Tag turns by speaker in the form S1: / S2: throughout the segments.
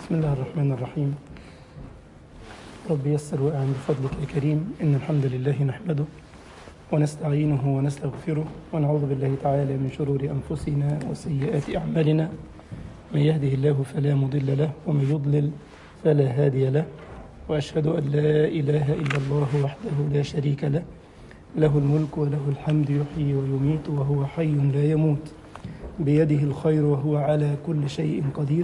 S1: بسم الله الرحمن الرحيم رب يسر وأعن بفضلك يا كريم إن الحمد لله نحمده ونستعينه ونستغفره ونعوذ بالله تعالى من شرور أنفسنا وسيئات أعمالنا من يهده الله فلا مضل له ومن يضلل فلا هادي له وأشهد أن لا إله إلا الله وحده لا شريك له له الملك وله الحمد يحيي ويميت وهو حي لا يموت بيده الخير وهو على كل شيء قدير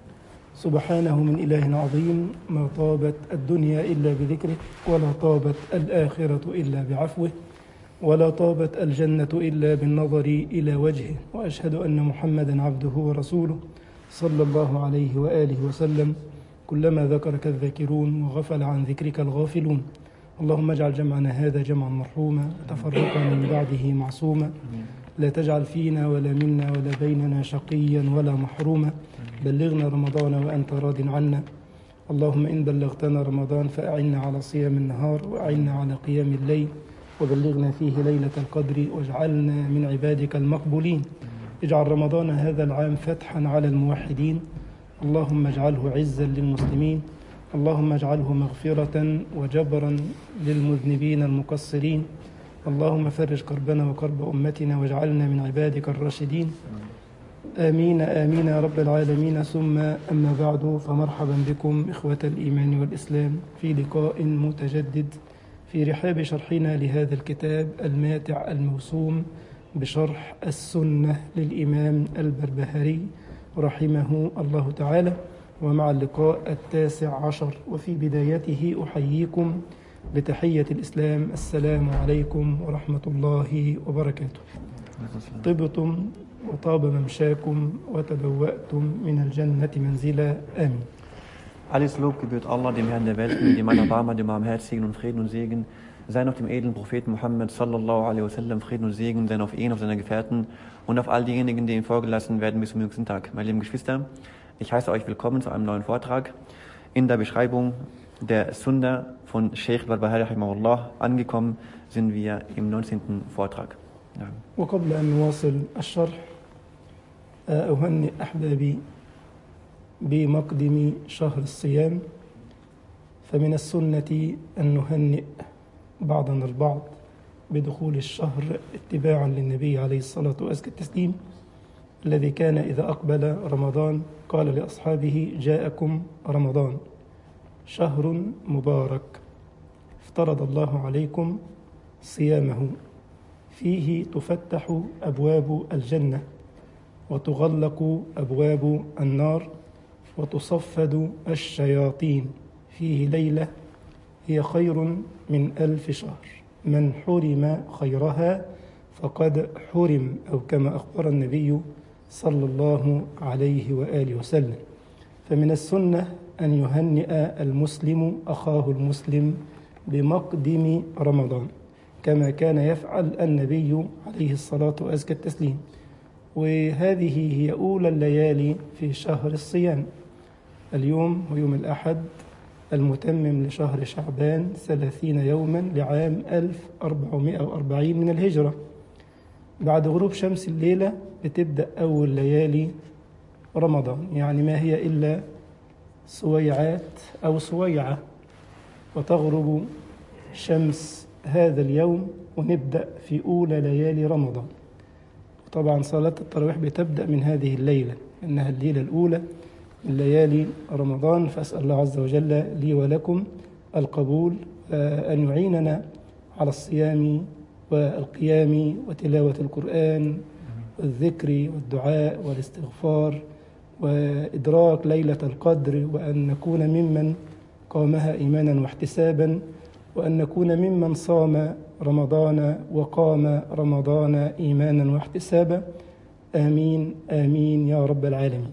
S1: سبحانه من إله عظيم ما طابت الدنيا إلا بذكره ولا طابت الآخرة إلا بعفوه ولا طابت الجنة إلا بالنظر إلى وجهه وأشهد أن محمدا عبده ورسوله صلى الله عليه وآله وسلم كلما ذكرك الذاكرون وغفل عن ذكرك الغافلون اللهم اجعل جمعنا هذا جمعا مرحوما وتفرقنا من بعده معصوما لا تجعل فينا ولا منا ولا بيننا شقيا ولا محروما بلغنا رمضان وأنت راض عنا اللهم إن بلغتنا رمضان فأعنا على صيام النهار وأعنا على قيام الليل وبلغنا فيه ليلة القدر واجعلنا من عبادك المقبولين اجعل رمضان هذا العام فتحا على الموحدين اللهم اجعله عزا للمسلمين اللهم اجعله مغفرة وجبرا للمذنبين المقصرين اللهم فرج كربنا وكرب أمتنا واجعلنا من عبادك الراشدين آمين آمين يا رب العالمين ثم أما بعد فمرحبا بكم إخوة الإيمان والإسلام في لقاء متجدد في رحاب شرحنا لهذا الكتاب الماتع الموسوم بشرح السنة للإمام البربهاري رحمه الله تعالى ومع اللقاء التاسع عشر وفي بدايته أحييكم بتحية الإسلام السلام عليكم ورحمة الله وبركاته طبتم وطاب ممشاكم وتبوأتم من الجنة منزلا آمين
S2: Alles Lob gebührt Allah, dem Herrn der Welt, dem Allerbarmer, dem Barmherzigen und Frieden und Segen. Sein auf dem edlen Propheten Muhammad sallallahu alaihi wasallam, Frieden und Segen, sein auf ihn, auf seine Gefährten und auf all diejenigen, die ihm vorgelassen werden bis zum jüngsten Tag. Meine lieben Geschwister, ich heiße euch willkommen zu einem neuen Vortrag in der Beschreibung der Sunda von Sheikh Barbahari rahimahullah. Angekommen sind wir im 19. Vortrag. Ja.
S1: وقبل أن نواصل الشرح أهنئ أحبابي بمقدم شهر الصيام فمن السنة أن نهنئ بعضنا البعض بدخول الشهر اتباعا للنبي عليه الصلاة وأزكى التسليم الذي كان إذا أقبل رمضان قال لأصحابه جاءكم رمضان شهر مبارك افترض الله عليكم صيامه فيه تفتح أبواب الجنة وتغلق أبواب النار وتصفد الشياطين فيه ليلة هي خير من ألف شهر من حرم خيرها فقد حرم أو كما أخبر النبي صلى الله عليه وآله وسلم فمن السنة أن يهنئ المسلم أخاه المسلم بمقدم رمضان كما كان يفعل النبي عليه الصلاة وأزكى التسليم وهذه هي أولى الليالي في شهر الصيام اليوم هو يوم الأحد المتمم لشهر شعبان ثلاثين يوما لعام 1440 من الهجرة بعد غروب شمس الليلة بتبدأ أول ليالي رمضان يعني ما هي إلا سويعات أو سويعة وتغرب شمس هذا اليوم ونبدأ في أولى ليالي رمضان طبعا صلاة التراويح بتبدأ من هذه الليلة إنها الليلة الأولى من ليالي رمضان فأسأل الله عز وجل لي ولكم القبول أن يعيننا على الصيام والقيام وتلاوة القرآن والذكر والدعاء والاستغفار وإدراك ليلة القدر وأن نكون ممن قامها إيمانا واحتسابا وأن نكون ممن صام رمضان وقام رمضان إيمانا واحتسابا آمين آمين يا رب العالمين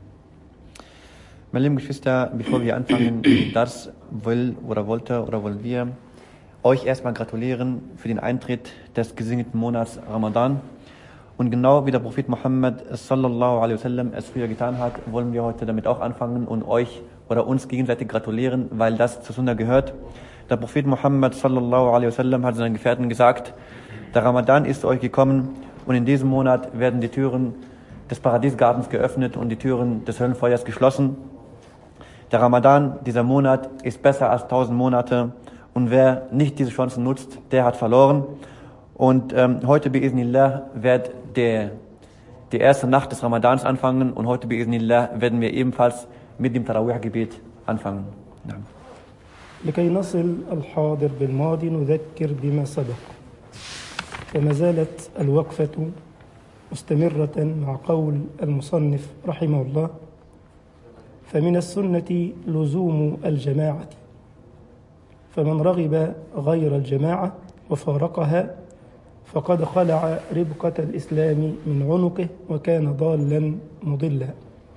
S2: Meine lieben Geschwister, bevor wir anfangen, das will oder wollte oder wollen wir euch erstmal gratulieren für den Eintritt des gesegneten Monats Ramadan. Und genau wie der Prophet Muhammad sallallahu alaihi wasallam es früher getan hat, wollen wir heute damit auch anfangen und euch oder uns gegenseitig gratulieren, weil das zur Sunna gehört. Der Prophet Muhammad sallallahu alaihi wasallam hat seinen Gefährten gesagt, der Ramadan ist zu euch gekommen und in diesem Monat werden die Türen des Paradiesgartens geöffnet und die Türen des Höllenfeuers geschlossen. Der Ramadan, dieser Monat, ist besser als tausend Monate. Und wer nicht diese Chancen nutzt, der hat verloren. Und ähm, heute, bi'Iznillah, wird der, die erste Nacht des Ramadans anfangen. Und heute, bi'Iznillah, werden wir ebenfalls mit dem Tarawih-Gebet anfangen. Ja.
S1: لكي نصل الحاضر بالماضي نذكر بما سبق وما زالت الوقفة مستمرة مع قول المصنف رحمه الله فمن السنة لزوم الجماعة فمن رغب غير الجماعة وفارقها فقد خلع ربقة الإسلام من عنقه وكان ضالا مضلا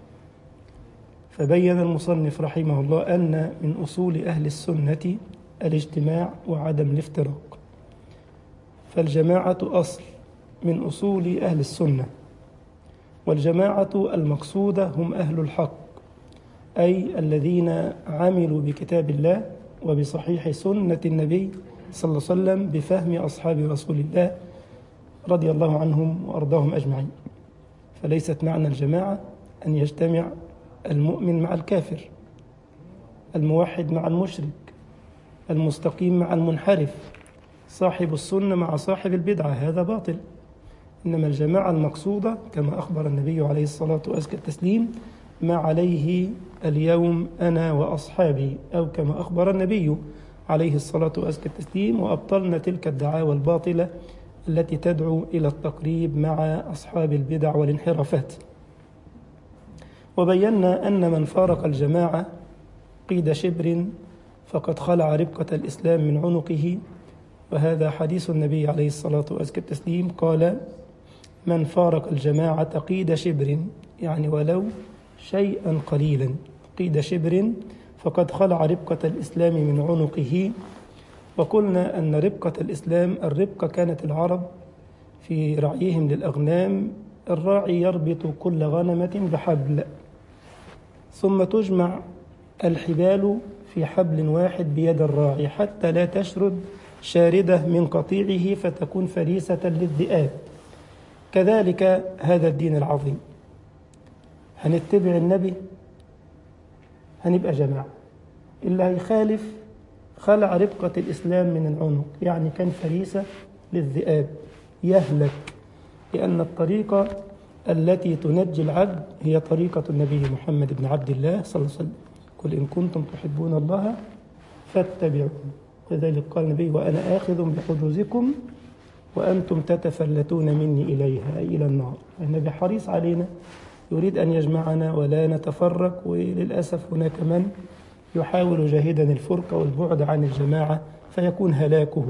S1: فبين المصنف رحمه الله أن من أصول أهل السنة الاجتماع وعدم الافتراق فالجماعة أصل من أصول أهل السنة والجماعة المقصودة هم أهل الحق أي الذين عملوا بكتاب الله وبصحيح سنة النبي صلى الله عليه وسلم بفهم أصحاب رسول الله رضي الله عنهم وأرضاهم أجمعين فليست معنى الجماعة أن يجتمع المؤمن مع الكافر الموحد مع المشرك المستقيم مع المنحرف صاحب السنة مع صاحب البدعة هذا باطل إنما الجماعة المقصودة كما أخبر النبي عليه الصلاة وأزكى التسليم ما عليه اليوم أنا وأصحابي أو كما أخبر النبي عليه الصلاة وأزكى التسليم وأبطلنا تلك الدعاوى الباطلة التي تدعو إلى التقريب مع أصحاب البدع والانحرافات وبينا أن من فارق الجماعة قيد شبر فقد خلع ربقة الإسلام من عنقه وهذا حديث النبي عليه الصلاة وأزكى التسليم قال من فارق الجماعة قيد شبر يعني ولو شيئا قليلا قيد شبر فقد خلع ربقة الإسلام من عنقه وقلنا أن ربقة الإسلام الربقة كانت العرب في رعيهم للأغنام الراعي يربط كل غنمة بحبل ثم تجمع الحبال في حبل واحد بيد الراعي حتى لا تشرد شاردة من قطيعه فتكون فريسة للذئاب كذلك هذا الدين العظيم هنتبع النبي هنبقى جماعة اللي هيخالف خلع ربقة الإسلام من العنق يعني كان فريسة للذئاب يهلك لأن الطريقة التي تنجي العبد هي طريقة النبي محمد بن عبد الله صلى الله عليه وسلم قل إن كنتم تحبون الله فاتبعون لذلك قال النبي وأنا آخذ بحجوزكم وأنتم تتفلتون مني إليها إلى النار النبي حريص علينا يريد أن يجمعنا ولا نتفرق وللأسف هناك من يحاول جاهدا الفرقة والبعد عن الجماعة فيكون هلاكه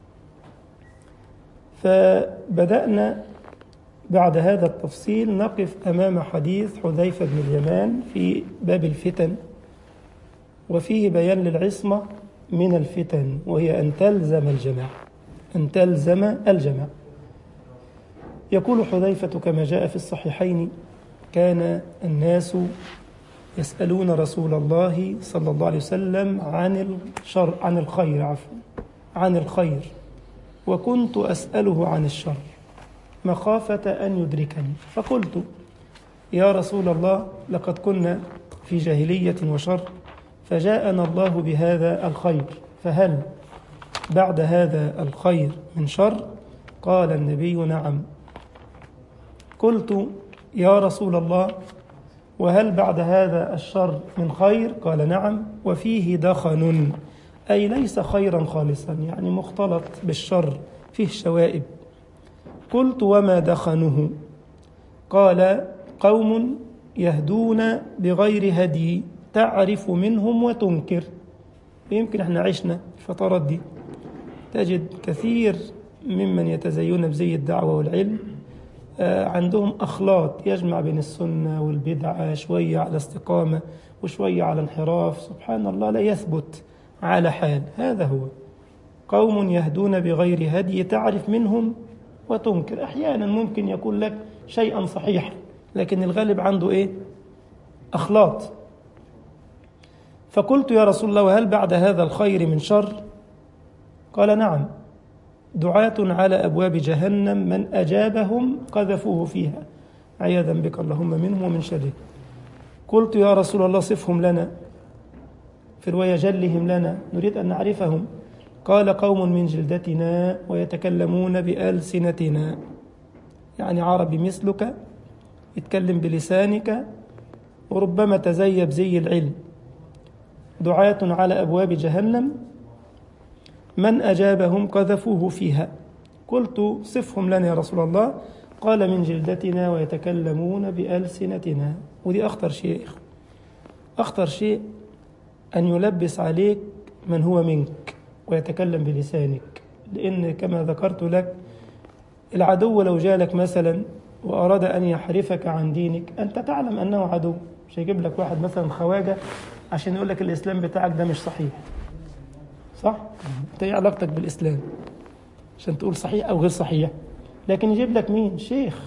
S1: فبدأنا بعد هذا التفصيل نقف أمام حديث حذيفة بن اليمان في باب الفتن وفيه بيان للعصمة من الفتن وهي أن تلزم الجماعة أن تلزم الجماعة يقول حذيفة كما جاء في الصحيحين كان الناس يسألون رسول الله صلى الله عليه وسلم عن الشر عن الخير عفوا عن الخير وكنت أسأله عن الشر مخافة أن يدركني فقلت يا رسول الله لقد كنا في جاهلية وشر فجاءنا الله بهذا الخير فهل بعد هذا الخير من شر قال النبي نعم قلت يا رسول الله وهل بعد هذا الشر من خير قال نعم وفيه دخن أي ليس خيرا خالصا يعني مختلط بالشر فيه شوائب قلت وما دخنه قال قوم يهدون بغير هدي تعرف منهم وتنكر يمكن احنا عشنا الفترات دي تجد كثير ممن يتزيون بزي الدعوة والعلم عندهم أخلاط يجمع بين السنة والبدعة شوية على استقامة وشوية على انحراف سبحان الله لا يثبت على حال هذا هو قوم يهدون بغير هدي تعرف منهم وتنكر أحيانا ممكن يكون لك شيئا صحيحا لكن الغالب عنده إيه أخلاط فقلت يا رسول الله وهل بعد هذا الخير من شر قال نعم دعاة على أبواب جهنم من أجابهم قذفوه فيها عياذا بك اللهم منهم ومن شره قلت يا رسول الله صفهم لنا في رواية جلهم لنا نريد أن نعرفهم قال قوم من جلدتنا ويتكلمون بألسنتنا يعني عربي مثلك يتكلم بلسانك وربما تزيب زي العلم دعاة على أبواب جهنم من أجابهم قذفوه فيها قلت صفهم لنا يا رسول الله قال من جلدتنا ويتكلمون بألسنتنا ودي أخطر شيء يا إخوة أخطر شيء أن يلبس عليك من هو منك ويتكلم بلسانك لأن كما ذكرت لك العدو لو جالك مثلا وأراد أن يحرفك عن دينك أنت تعلم أنه عدو مش هيجيب لك واحد مثلا خواجة عشان يقول لك الإسلام بتاعك ده مش صحيح صح؟ أنت إيه علاقتك بالإسلام؟ عشان تقول صحيح أو غير صحيح لكن يجيب لك مين؟ شيخ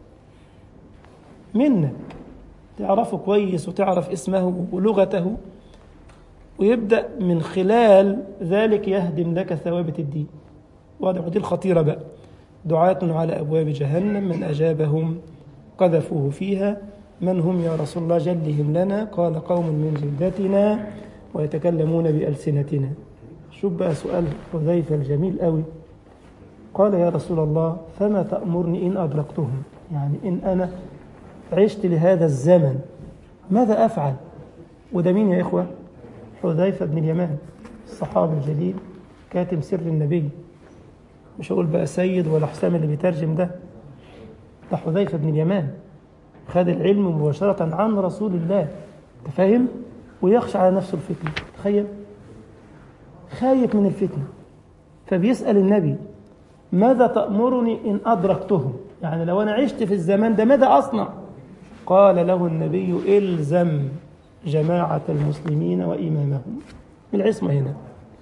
S1: منك تعرفه كويس وتعرف اسمه ولغته ويبدأ من خلال ذلك يهدم لك ثوابت الدين واضح ودي الخطيرة بقى دعاة على أبواب جهنم من أجابهم قذفوه فيها من هم يا رسول الله جلهم لنا قال قوم من جلدتنا ويتكلمون بألسنتنا شوف بقى سؤال حذيفة الجميل قوي قال يا رسول الله فما تأمرني إن أدركتهم يعني إن أنا عشت لهذا الزمن ماذا أفعل وده مين يا إخوة حذيفة بن اليمان الصحابي الجليل كاتم سر النبي مش هقول بقى سيد ولا حسام اللي بيترجم ده ده حذيفة بن اليمان خد العلم مباشرة عن رسول الله انت فاهم ويخشى على نفسه الفتنة تخيل خايف من الفتنة فبيسأل النبي ماذا تأمرني إن أدركتهم يعني لو أنا عشت في الزمان ده ماذا أصنع قال له النبي إلزم جماعة المسلمين وإمامهم العصمة هنا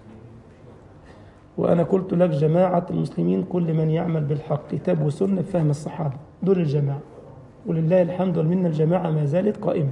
S1: وأنا قلت لك جماعة المسلمين كل من يعمل بالحق كتاب وسنة بفهم الصحابة دول الجماعة ولله الحمد والمنة الجماعة ما زالت قائمة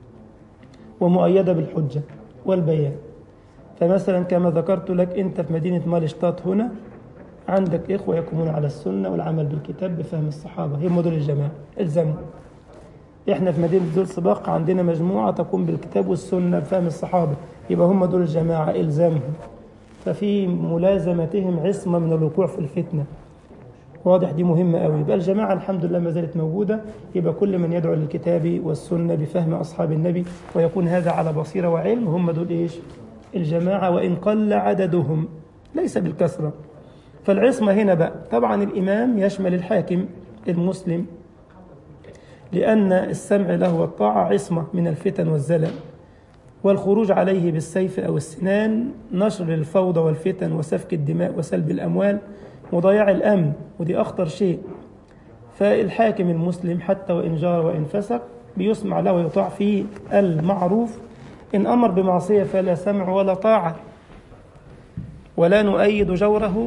S1: ومؤيدة بالحجة والبيان فمثلا كما ذكرت لك أنت في مدينة مالشتات هنا عندك إخوة يقومون على السنة والعمل بالكتاب بفهم الصحابة هم دول الجماعة الزموا احنا في مدينة دول سباق عندنا مجموعة تقوم بالكتاب والسنة بفهم الصحابة يبقى هم دول الجماعة إلزامهم ففي ملازمتهم عصمة من الوقوع في الفتنة واضح دي مهمة قوي يبقى الجماعة الحمد لله ما زالت موجودة يبقى كل من يدعو للكتاب والسنة بفهم أصحاب النبي ويكون هذا على بصيرة وعلم هم دول إيش الجماعة وإن قل عددهم ليس بالكثرة فالعصمة هنا بقى طبعا الإمام يشمل الحاكم المسلم لأن السمع له والطاعة عصمة من الفتن والزلل والخروج عليه بالسيف أو السنان نشر الفوضى والفتن وسفك الدماء وسلب الأموال وضياع الأمن ودي أخطر شيء فالحاكم المسلم حتى وإن جار وإن فسق بيسمع له ويطاع في المعروف إن أمر بمعصية فلا سمع ولا طاعة ولا نؤيد جوره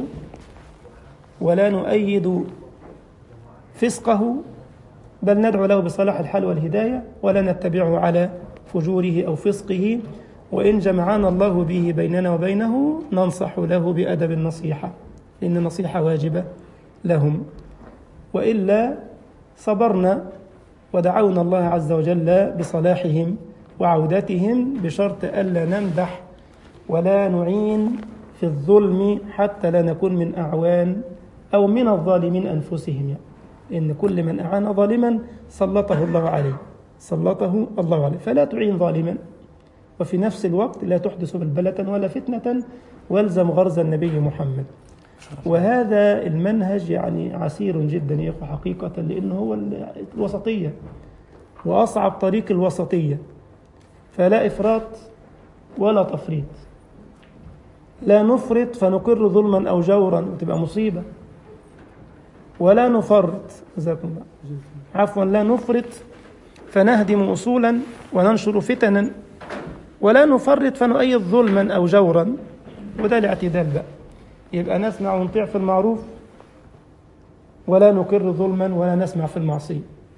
S1: ولا نؤيد فسقه بل ندعو له بصلاح الحال والهداية ولا نتبعه على فجوره أو فسقه وإن جمعنا الله به بيننا وبينه ننصح له بأدب النصيحة لأن النصيحة واجبة لهم وإلا صبرنا ودعونا الله عز وجل بصلاحهم وعودتهم بشرط ألا نمدح ولا نعين في الظلم حتى لا نكون من أعوان أو من الظالمين أنفسهم يعني. إن كل من أعان ظالما سلطه الله عليه سلطه الله عليه فلا تعين ظالما وفي نفس الوقت لا تحدث بلبلة ولا فتنة والزم غرز النبي محمد وهذا المنهج يعني عسير جدا يا أخو حقيقة لأنه هو الوسطية وأصعب طريق الوسطية فلا إفراط ولا تفريط لا نفرط فنقر ظلما أو جورا وتبقى مصيبة ولا نفرط جزاكم الله عفوا لا نفرط فنهدم أصولا وننشر فتنا ولا نفرط فنؤيد ظلما أو جورا وده الاعتدال بقى يبقى نسمع ونطيع في المعروف ولا نقر ظلما ولا نسمع في المعصية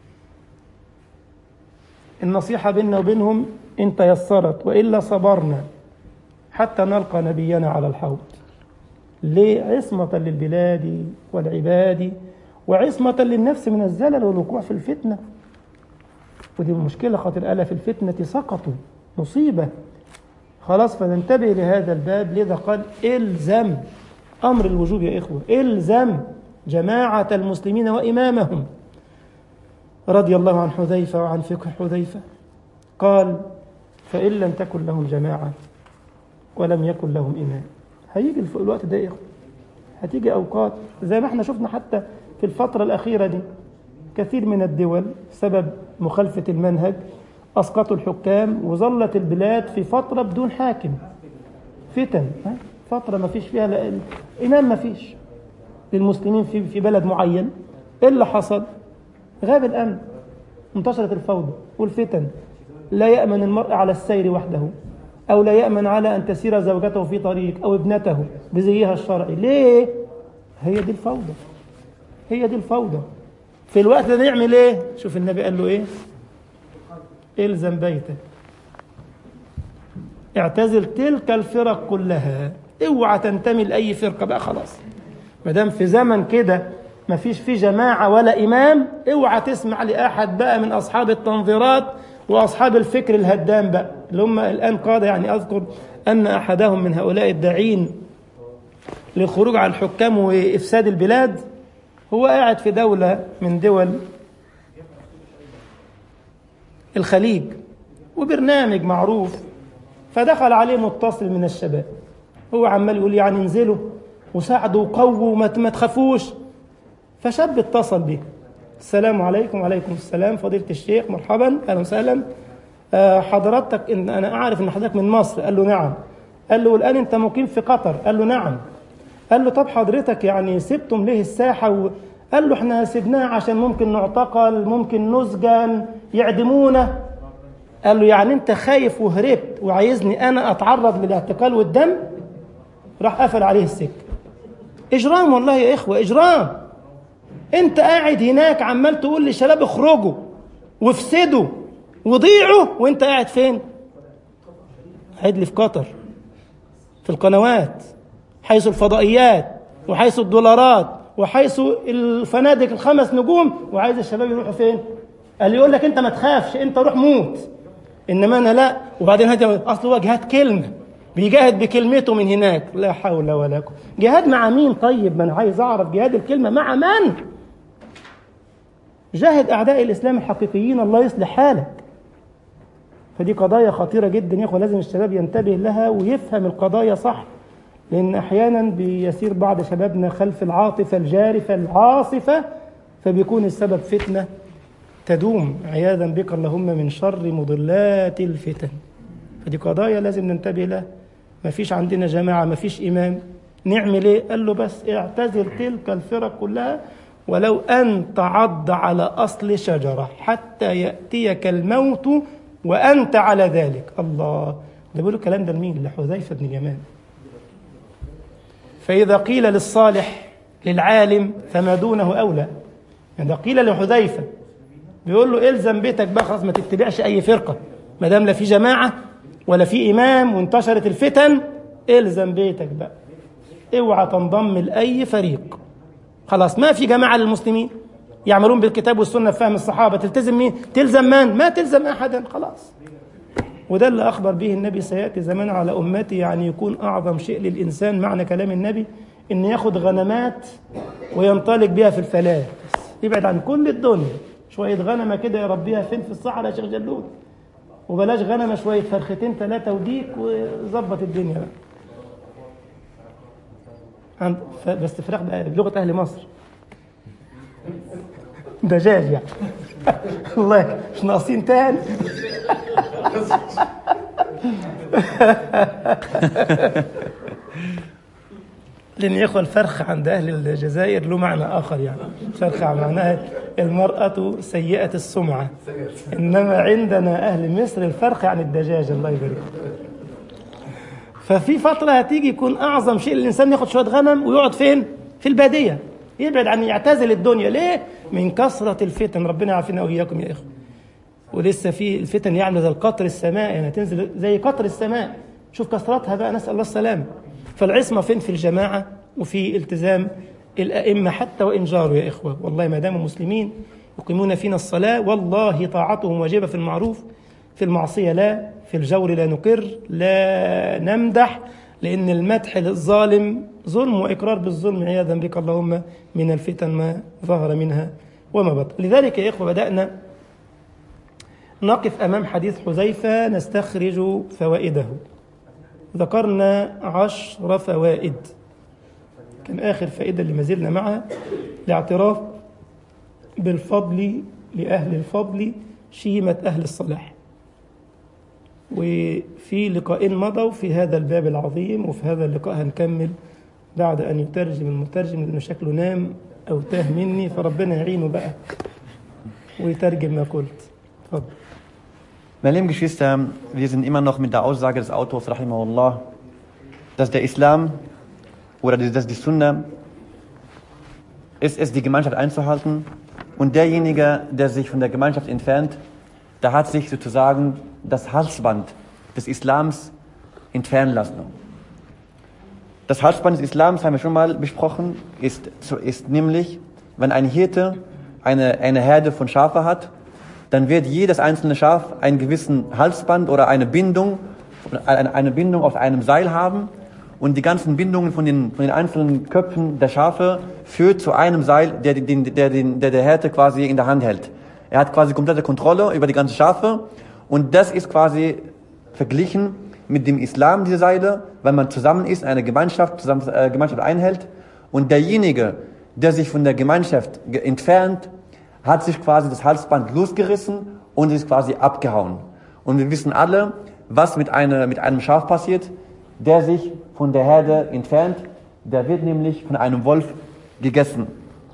S1: النصيحة بيننا وبينهم إن تيسرت وإلا صبرنا حتى نلقى نبينا على الحوض ليه عصمة للبلاد والعباد وعصمة للنفس من الزلل والوقوع في الفتنة ودي مشكلة خاطر ألا في الفتنة سقطوا مصيبة خلاص فننتبه لهذا الباب لذا قال الزم أمر الوجوب يا إخوة الزم جماعة المسلمين وإمامهم رضي الله عن حذيفة وعن فقه حذيفة قال فإن لم تكن لهم جماعة ولم يكن لهم إمام هيجي الف- الوقت ده يا إخوة هتيجي أوقات زي ما احنا شفنا حتى في الفترة الأخيرة دي كثير من الدول بسبب مخالفة المنهج أسقطوا الحكام وظلت البلاد في فترة بدون حاكم فتن ها؟ فترة ما فيش فيها لا- إمام ما فيش للمسلمين في في بلد معين إيه اللي حصل؟ غاب الأمن انتشرت الفوضى والفتن لا يأمن المرء على السير وحده أو لا يأمن على أن تسير زوجته في طريق أو ابنته بزيها الشرعي ليه؟ هي دي الفوضى هي دي الفوضى في الوقت ده نعمل ايه؟ شوف النبي قال له ايه؟ الزم بيتك اعتزل تلك الفرق كلها اوعى تنتمي لاي فرقه بقى خلاص ما دام في زمن كده ما فيش فيه جماعه ولا امام اوعى تسمع لاحد بقى من اصحاب التنظيرات واصحاب الفكر الهدام بقى اللي هم الان قاده يعني اذكر ان احدهم من هؤلاء الداعين للخروج على الحكام وافساد البلاد هو قاعد في دوله من دول الخليج وبرنامج معروف فدخل عليه متصل من الشباب هو عمال يقول يعني انزلوا وساعدوا وقووا وما ما تخافوش فشاب اتصل به السلام عليكم وعليكم السلام فضيلة الشيخ مرحبا اهلا وسهلا آه، حضرتك ان انا اعرف ان حضرتك من مصر قال له نعم قال له الان انت مقيم في قطر قال له نعم قال له طب حضرتك يعني سبتم ليه الساحه و... قال له احنا سبناها عشان ممكن نعتقل ممكن نسجن يعدمونا قال له يعني انت خايف وهربت وعايزني انا اتعرض للاعتقال والدم راح قفل عليه السكه اجرام والله يا اخوه اجرام انت قاعد هناك عمال تقول للشباب اخرجوا وافسدوا وضيعوا وانت قاعد فين قاعد لي في قطر في القنوات حيث الفضائيات وحيث الدولارات وحيث الفنادق الخمس نجوم وعايز الشباب يروحوا فين قال لي يقول لك انت ما تخافش انت روح موت انما انا لا وبعدين هذا اصل هو جهاد كلمه بيجاهد بكلمته من هناك لا حول ولا قوه جهاد مع مين طيب ما انا عايز اعرف جهاد الكلمه مع من جاهد اعداء الاسلام الحقيقيين الله يصلح حالك فدي قضايا خطيره جدا يا اخوه لازم الشباب ينتبه لها ويفهم القضايا صح لان احيانا بيسير بعض شبابنا خلف العاطفه الجارفه العاصفه فبيكون السبب فتنه تدوم عياذا بك اللهم من شر مضلات الفتن فدي قضايا لازم ننتبه لها ما فيش عندنا جماعة ما فيش إمام نعمل إيه قال له بس اعتزل تلك الفرق كلها ولو أن تعض على أصل شجرة حتى يأتيك الموت وأنت على ذلك الله ده بيقول الكلام ده لمين لحذيفة بن اليمان فإذا قيل للصالح للعالم فما دونه أولى يعني ده قيل لحذيفة بيقول له الزم بيتك بقى خلاص ما تتبعش اي فرقه ما دام لا في جماعه ولا في امام وانتشرت الفتن الزم بيتك بقى اوعى تنضم لاي فريق خلاص ما في جماعه للمسلمين يعملون بالكتاب والسنه في فهم الصحابه تلتزم مين تلزم من ما تلزم احدا خلاص وده اللي اخبر به النبي سياتي زمان على امتي يعني يكون اعظم شيء للانسان معنى كلام النبي ان ياخد غنمات وينطلق بها في الفلاة يبعد عن كل الدنيا شوية غنمة كده يربيها فين في الصحراء يا شيخ جلود وبلاش غنمة شوية فرختين ثلاثة وديك وظبط الدنيا بقى عند ف- بس فراخ بقى بلغة أهل مصر دجاج يعني الله مش ناقصين تاني لأن يا إخوة الفرخ عند أهل الجزائر له معنى آخر يعني فرخة معناها المرأة سيئة السمعة إنما عندنا أهل مصر الفرخ يعني الدجاج الله يبارك ففي فترة هتيجي يكون أعظم شيء الإنسان ياخد شوية غنم ويقعد فين؟ في البادية يبعد عن يعتزل الدنيا ليه؟ من كثرة الفتن ربنا يعافينا وإياكم يا إخوة ولسه في الفتن يعني زي القطر السماء يعني تنزل زي قطر السماء شوف كثرتها بقى نسأل الله السلامة فالعصمة فين في الجماعة وفي التزام الأئمة حتى وإن جاروا يا إخوة والله ما داموا مسلمين يقيمون فينا الصلاة والله طاعتهم واجبة في المعروف في المعصية لا في الجور لا نقر لا نمدح لأن المدح للظالم ظلم وإقرار بالظلم عياذا بك اللهم من الفتن ما ظهر منها وما بطن لذلك يا إخوة بدأنا نقف أمام حديث حذيفة نستخرج فوائده ذكرنا عشر فوائد كان آخر فائدة اللي ما زلنا معها الاعتراف بالفضل لأهل الفضل شيمة أهل الصلاح وفي لقاء مضوا في هذا الباب العظيم وفي هذا اللقاء هنكمل بعد أن يترجم المترجم لأنه شكله نام أو تاه مني فربنا يعينه بقى ويترجم ما قلت اتفضل
S2: Meine lieben Geschwister, wir sind immer noch mit der Aussage des Autors, Rahimahullah, dass der Islam oder die- dass die Sunna ist es, die Gemeinschaft einzuhalten. Und derjenige, der sich von der Gemeinschaft entfernt, da hat sich sozusagen das Halsband des Islams entfernen lassen. Das Halsband des Islams, haben wir schon mal besprochen, ist, so- ist nämlich, wenn ein Hirte eine, eine Herde von Schafe hat, dann wird jedes einzelne Schaf einen gewissen Halsband oder eine Bindung, eine, eine Bindung aus einem Seil haben und die ganzen Bindungen von den, von den einzelnen Köpfen der Schafe führt zu einem Seil, der den, der, den, der der Härte quasi in der Hand hält. Er hat quasi komplette Kontrolle über die ganzen Schafe und das ist quasi verglichen mit dem Islam, diese Seile, wenn man zusammen ist, eine Gemeinschaft, zusammen, äh, Gemeinschaft einhält und derjenige, der sich von der Gemeinschaft ge- entfernt, hat sich quasi das Halsband losgerissen und ist quasi abgehauen. Und wir wissen alle, was mit, einer, mit einem Schaf passiert, der sich von der Herde entfernt, der wird nämlich von einem Wolf gegessen.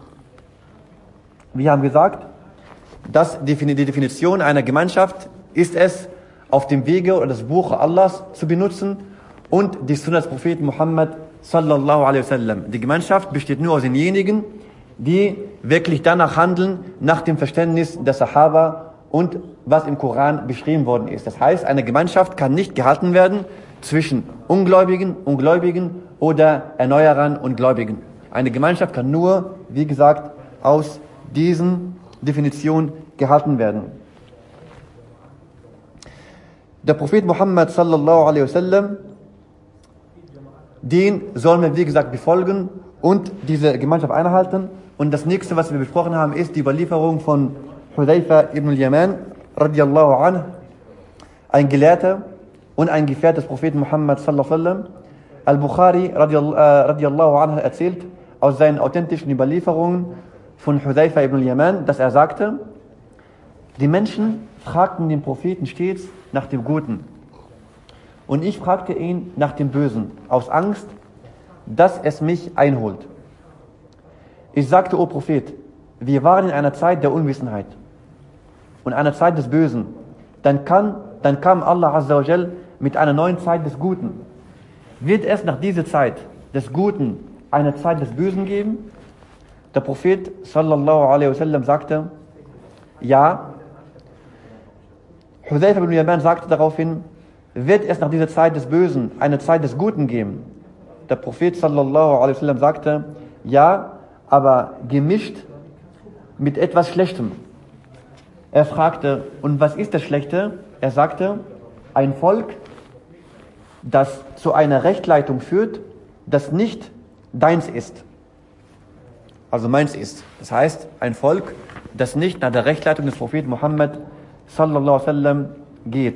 S2: Wir haben gesagt, dass die die Definition einer Gemeinschaft ist es, auf dem Wege oder das Buch Allahs zu benutzen und die Sunna des Propheten Muhammad sallallahu alaihi wasallam. Die Gemeinschaft besteht nur aus denjenigen, die wirklich danach handeln, nach dem Verständnis der Sahaba und was im Koran beschrieben worden ist. Das heißt, eine Gemeinschaft kann nicht gehalten werden zwischen Ungläubigen, Ungläubigen oder Erneuerern und Gläubigen. Eine Gemeinschaft kann nur, wie gesagt, aus diesen Definitionen gehalten werden. Der Prophet Muhammad sallallahu alaihi wasallam, den sollen wir wie gesagt befolgen und diese Gemeinschaft einhalten. Und das nächste, was wir besprochen haben, ist die Überlieferung von Hudayfa ibn al-Yaman radiallahu anh, ein Gelehrter und ein Gefährt des Propheten Muhammad sallallahu alaihi wasallam. Al-Bukhari radiall- äh, radiallahu anh erzählt aus seinen authentischen Überlieferungen von Hudayfa ibn al-Yaman, dass er sagte, die Menschen fragten den Propheten stets nach dem Guten. Und ich fragte ihn nach dem Bösen, aus Angst, dass es mich einholt. Ich sagte, o Prophet, wir waren in einer Zeit der Unwissenheit und einer Zeit des Bösen. Dann, kann, dann kam Allah Azza wa Jal mit einer neuen Zeit des Guten. Wird es nach dieser Zeit des Guten eine Zeit des Bösen geben? Der Prophet sallallahu alaihi wasallam sagte, ja. Hudayfa ibn Yaman sagte daraufhin, wird es nach dieser Zeit des Bösen eine Zeit des Guten geben? Der Prophet sallallahu alaihi wasallam sagte, ja, aber gemischt mit etwas Schlechtem. Er fragte, und was ist das Schlechte? Er sagte, ein Volk, das zu einer Rechtleitung führt, das nicht deins ist. Also meins ist. Das heißt, ein Volk, das nicht nach der Rechtleitung des Propheten Muhammad sallallahu alaihi wasallam geht.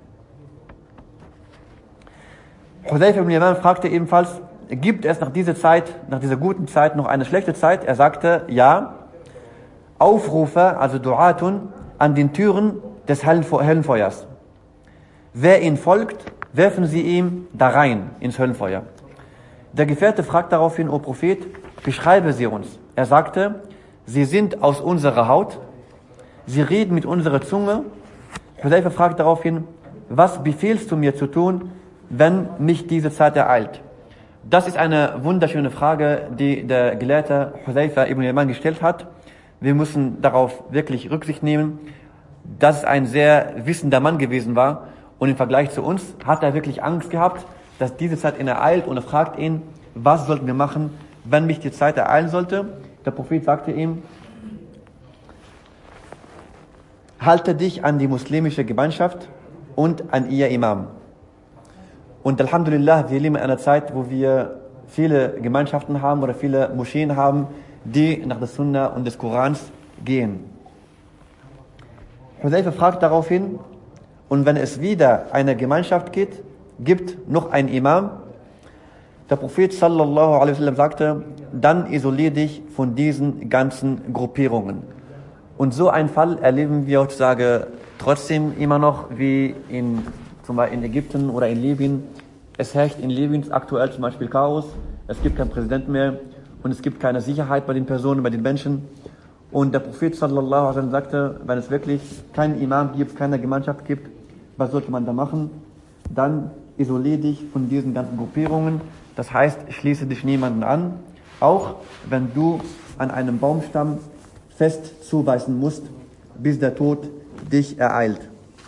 S2: Hudayfa ibn Yaman fragte ebenfalls, gibt es nach dieser Zeit, nach dieser guten Zeit noch eine schlechte Zeit? Er sagte, ja. Aufrufe, also Duatun, an den Türen des Höllenfe- Höllenfeuers. Wer ihnen folgt, werfen sie ihm da rein ins Höllenfeuer. Der Gefährte fragt daraufhin, O Prophet, beschreibe sie uns. Er sagte, sie sind aus unserer Haut, sie reden mit unserer Zunge. Hudayfa fragt daraufhin, was befehlst du mir zu tun, wenn mich diese Zeit ereilt? Das ist eine wunderschöne Frage, die der Gelehrte Hudayfa ibn Yaman gestellt hat. Wir müssen darauf wirklich Rücksicht nehmen, dass es ein sehr wissender Mann gewesen war und im Vergleich zu uns hat er wirklich Angst gehabt, dass diese Zeit ihn ereilt und er fragt ihn, was sollten wir machen, wenn mich die Zeit ereilen sollte? Der Prophet sagte ihm, halte dich an die muslimische Gemeinschaft und an ihr Imam. Und Alhamdulillah, wir leben in einer Zeit, wo wir viele Gemeinschaften haben oder viele Moscheen haben, die nach der Sunna und des Korans gehen. Hudayfa fragt daraufhin, und wenn es wieder eine Gemeinschaft gibt, gibt noch ein Imam, der Prophet sallallahu alaihi wasallam sagte, dann isolier dich von diesen ganzen Gruppierungen. Und so einen Fall erleben wir heutzutage trotzdem immer noch wie in, zum Beispiel in Ägypten oder in Libyen. Es herrscht in Libyen aktuell zum Beispiel Chaos, es gibt keinen Präsidenten mehr und es gibt keine Sicherheit bei den Personen, bei den Menschen. Und der Prophet sallallahu alaihi wasallam sagte, wenn es wirklich keinen Imam gibt, keine Gemeinschaft gibt, was sollte man da machen? Dann isolier dich von diesen ganzen Gruppierungen. Das heißt, schließe dich niemanden an, auch wenn du an einem Baumstamm fest zuweisen musst, bis der Tod dich ereilt.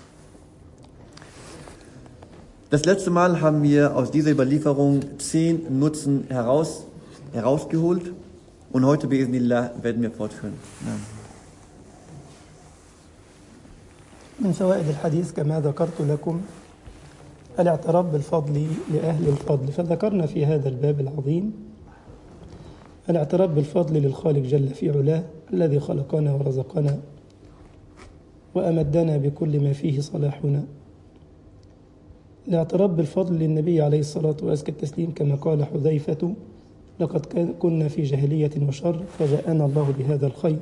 S2: Das letzte Mal haben wir aus dieser Überlieferung zehn Nutzen heraus, herausgeholt und heute, Bismillah, werden wir fortführen. Ja.
S1: من فوائد الحديث كما ذكرت لكم الاعتراف بالفضل لأهل الفضل فذكرنا في هذا الباب العظيم الاعتراف بالفضل للخالق جل في علاه الذي خلقنا ورزقنا وأمدنا بكل ما فيه صلاحنا الاعتراف بالفضل للنبي عليه الصلاة وأزكى التسليم كما قال حذيفة لقد كنا في جاهلية وشر فجاءنا الله بهذا الخير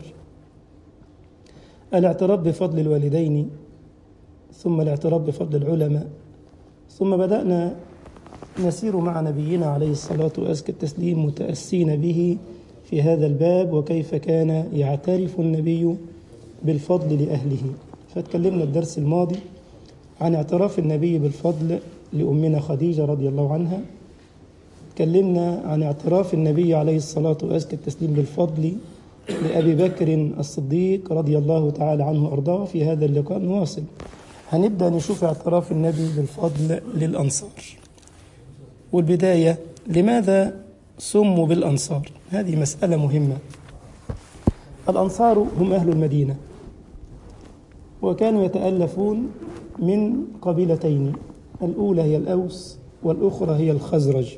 S1: الاعتراف بفضل الوالدين ثم الاعتراف بفضل العلماء ثم بدأنا نسير مع نبينا عليه الصلاة وأزكى التسليم متأسين به في هذا الباب وكيف كان يعترف النبي بالفضل لأهله فتكلمنا الدرس الماضي عن اعتراف النبي بالفضل لأمنا خديجة رضي الله عنها تكلمنا عن اعتراف النبي عليه الصلاة وأزكى التسليم بالفضل لأبي بكر الصديق رضي الله تعالى عنه وأرضاه في هذا اللقاء نواصل هنبدأ نشوف اعتراف النبي بالفضل للأنصار والبداية لماذا سموا بالأنصار هذه مسألة مهمة الأنصار هم أهل المدينة وكانوا يتألفون من قبيلتين الأولى هي الأوس والأخرى هي الخزرج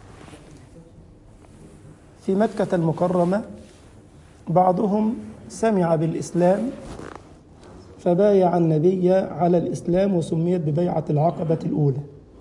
S1: في مكة المكرمة بعضهم سمع بالإسلام فبايع النبي على الإسلام وسميت ببيعة العقبة الأولى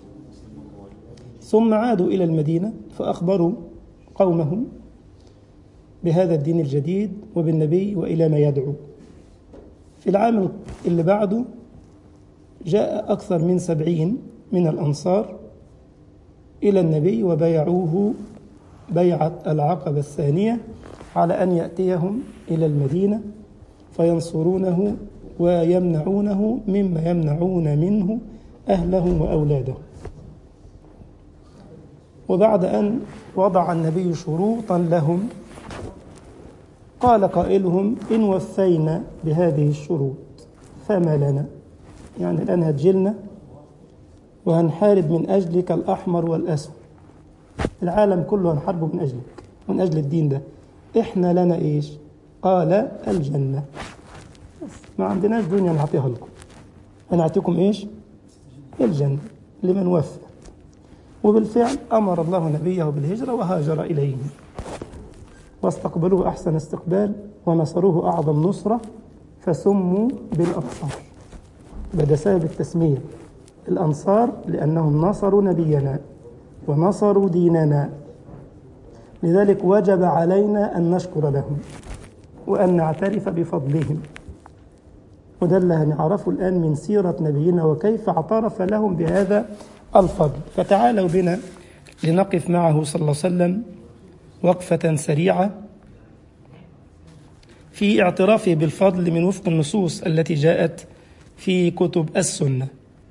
S1: ثم عادوا إلى المدينة فأخبروا قومهم بهذا الدين الجديد وبالنبي وإلى ما يدعو في العام اللي بعده جاء أكثر من سبعين من الأنصار إلى النبي وبايعوه بيعة العقبة الثانية على أن يأتيهم إلى المدينة فينصرونه ويمنعونه مما يمنعون منه أهله وأولاده وبعد أن وضع النبي شروطا لهم قال قائلهم إن وفينا بهذه الشروط فما لنا يعني الآن هتجلنا وهنحارب من أجلك الأحمر والأسود العالم كله هنحاربه من أجلك من أجل الدين ده إحنا لنا إيش قال الجنة ما عندناش دنيا نعطيها لكم أنا أعطيكم إيش الجنة لمن وفى وبالفعل أمر الله نبيه بالهجرة وهاجر إليهم واستقبلوه أحسن استقبال ونصروه أعظم نصرة فسموا بالأنصار بدأ سبب التسمية الأنصار لأنهم نصروا نبينا ونصروا ديننا لذلك وجب علينا أن نشكر لهم وأن نعترف بفضلهم وده اللي هنعرفه الآن من سيرة نبينا وكيف اعترف لهم بهذا الفضل فتعالوا بنا لنقف معه صلى الله عليه وسلم وقفة سريعة في اعترافه بالفضل من وفق النصوص التي جاءت في كتب السنة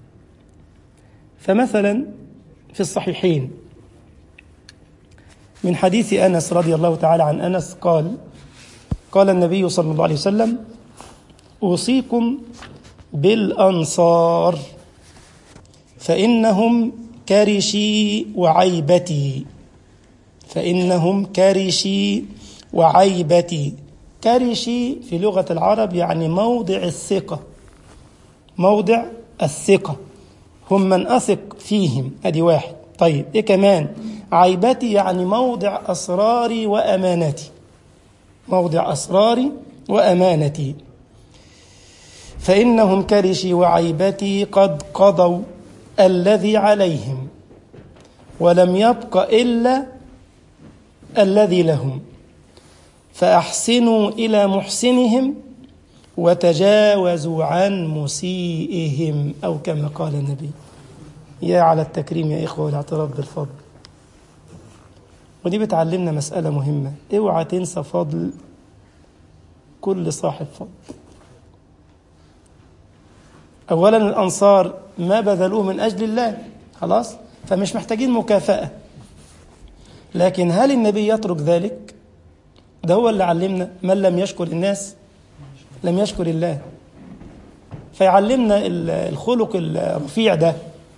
S1: فمثلا في الصحيحين من حديث أنس رضي الله تعالى عن أنس قال قال النبي صلى الله عليه وسلم أوصيكم بالأنصار فإنهم كرشي وعيبتي فإنهم كرشي وعيبتي كرشي في لغة العرب يعني موضع الثقة موضع الثقة هم من أثق فيهم أدي واحد طيب إيه كمان عيبتي يعني موضع أسراري وأمانتي موضع أسراري وأمانتي فإنهم كرشي وعيبتي قد قضوا الذي عليهم ولم يبق إلا الذي لهم فأحسنوا إلى محسنهم وتجاوزوا عن مسيئهم أو كما قال النبي يا على التكريم يا إخوة والاعتراف بالفضل ودي بتعلمنا مسألة مهمة اوعى تنسى فضل كل صاحب فضل أولا الأنصار ما بذلوه من أجل الله خلاص فمش محتاجين مكافأة لكن هل النبي يترك ذلك ده هو اللي علمنا من لم يشكر الناس لم يشكر الله فيعلمنا الخلق الرفيع ده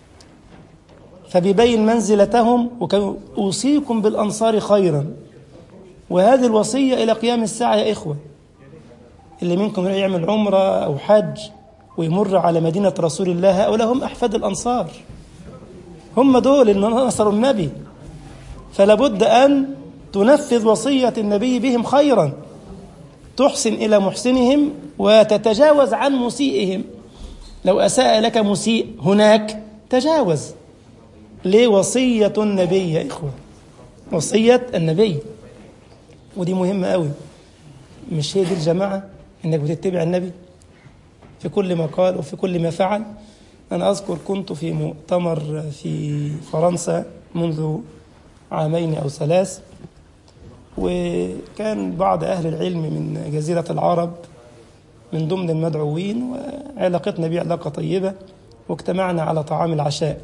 S1: فبيبين منزلتهم وكان أوصيكم بالأنصار خيرا وهذه الوصية إلى قيام الساعة يا إخوة اللي منكم يعمل عمرة أو حج ويمر على مدينة رسول الله هؤلاء هم أحفاد الأنصار هم دول اللي نصروا النبي فلا بد أن تنفذ وصية النبي بهم خيرا تحسن إلى محسنهم وتتجاوز عن مسيئهم لو أساء لك مسيء هناك تجاوز ليه وصية النبي يا إخوة وصية النبي ودي مهمة قوي مش هي دي الجماعة إنك بتتبع النبي في كل ما قال وفي كل ما فعل أنا أذكر كنت في مؤتمر في فرنسا منذ عامين أو ثلاث وكان بعض أهل العلم من جزيرة العرب من ضمن المدعوين وعلاقتنا به علاقة طيبة واجتمعنا على طعام العشاء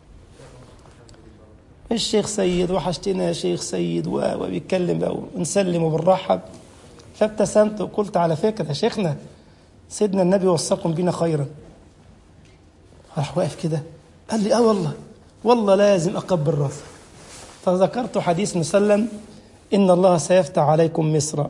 S1: الشيخ سيد وحشتنا يا شيخ سيد وبيتكلم بقى ونسلم وبنرحب فابتسمت وقلت على فكرة يا شيخنا سيدنا النبي وصاكم بنا خيرا راح واقف كده قال لي اه والله والله لازم اقبل راسه فذكرت حديث مسلم ان الله سيفتح عليكم مصر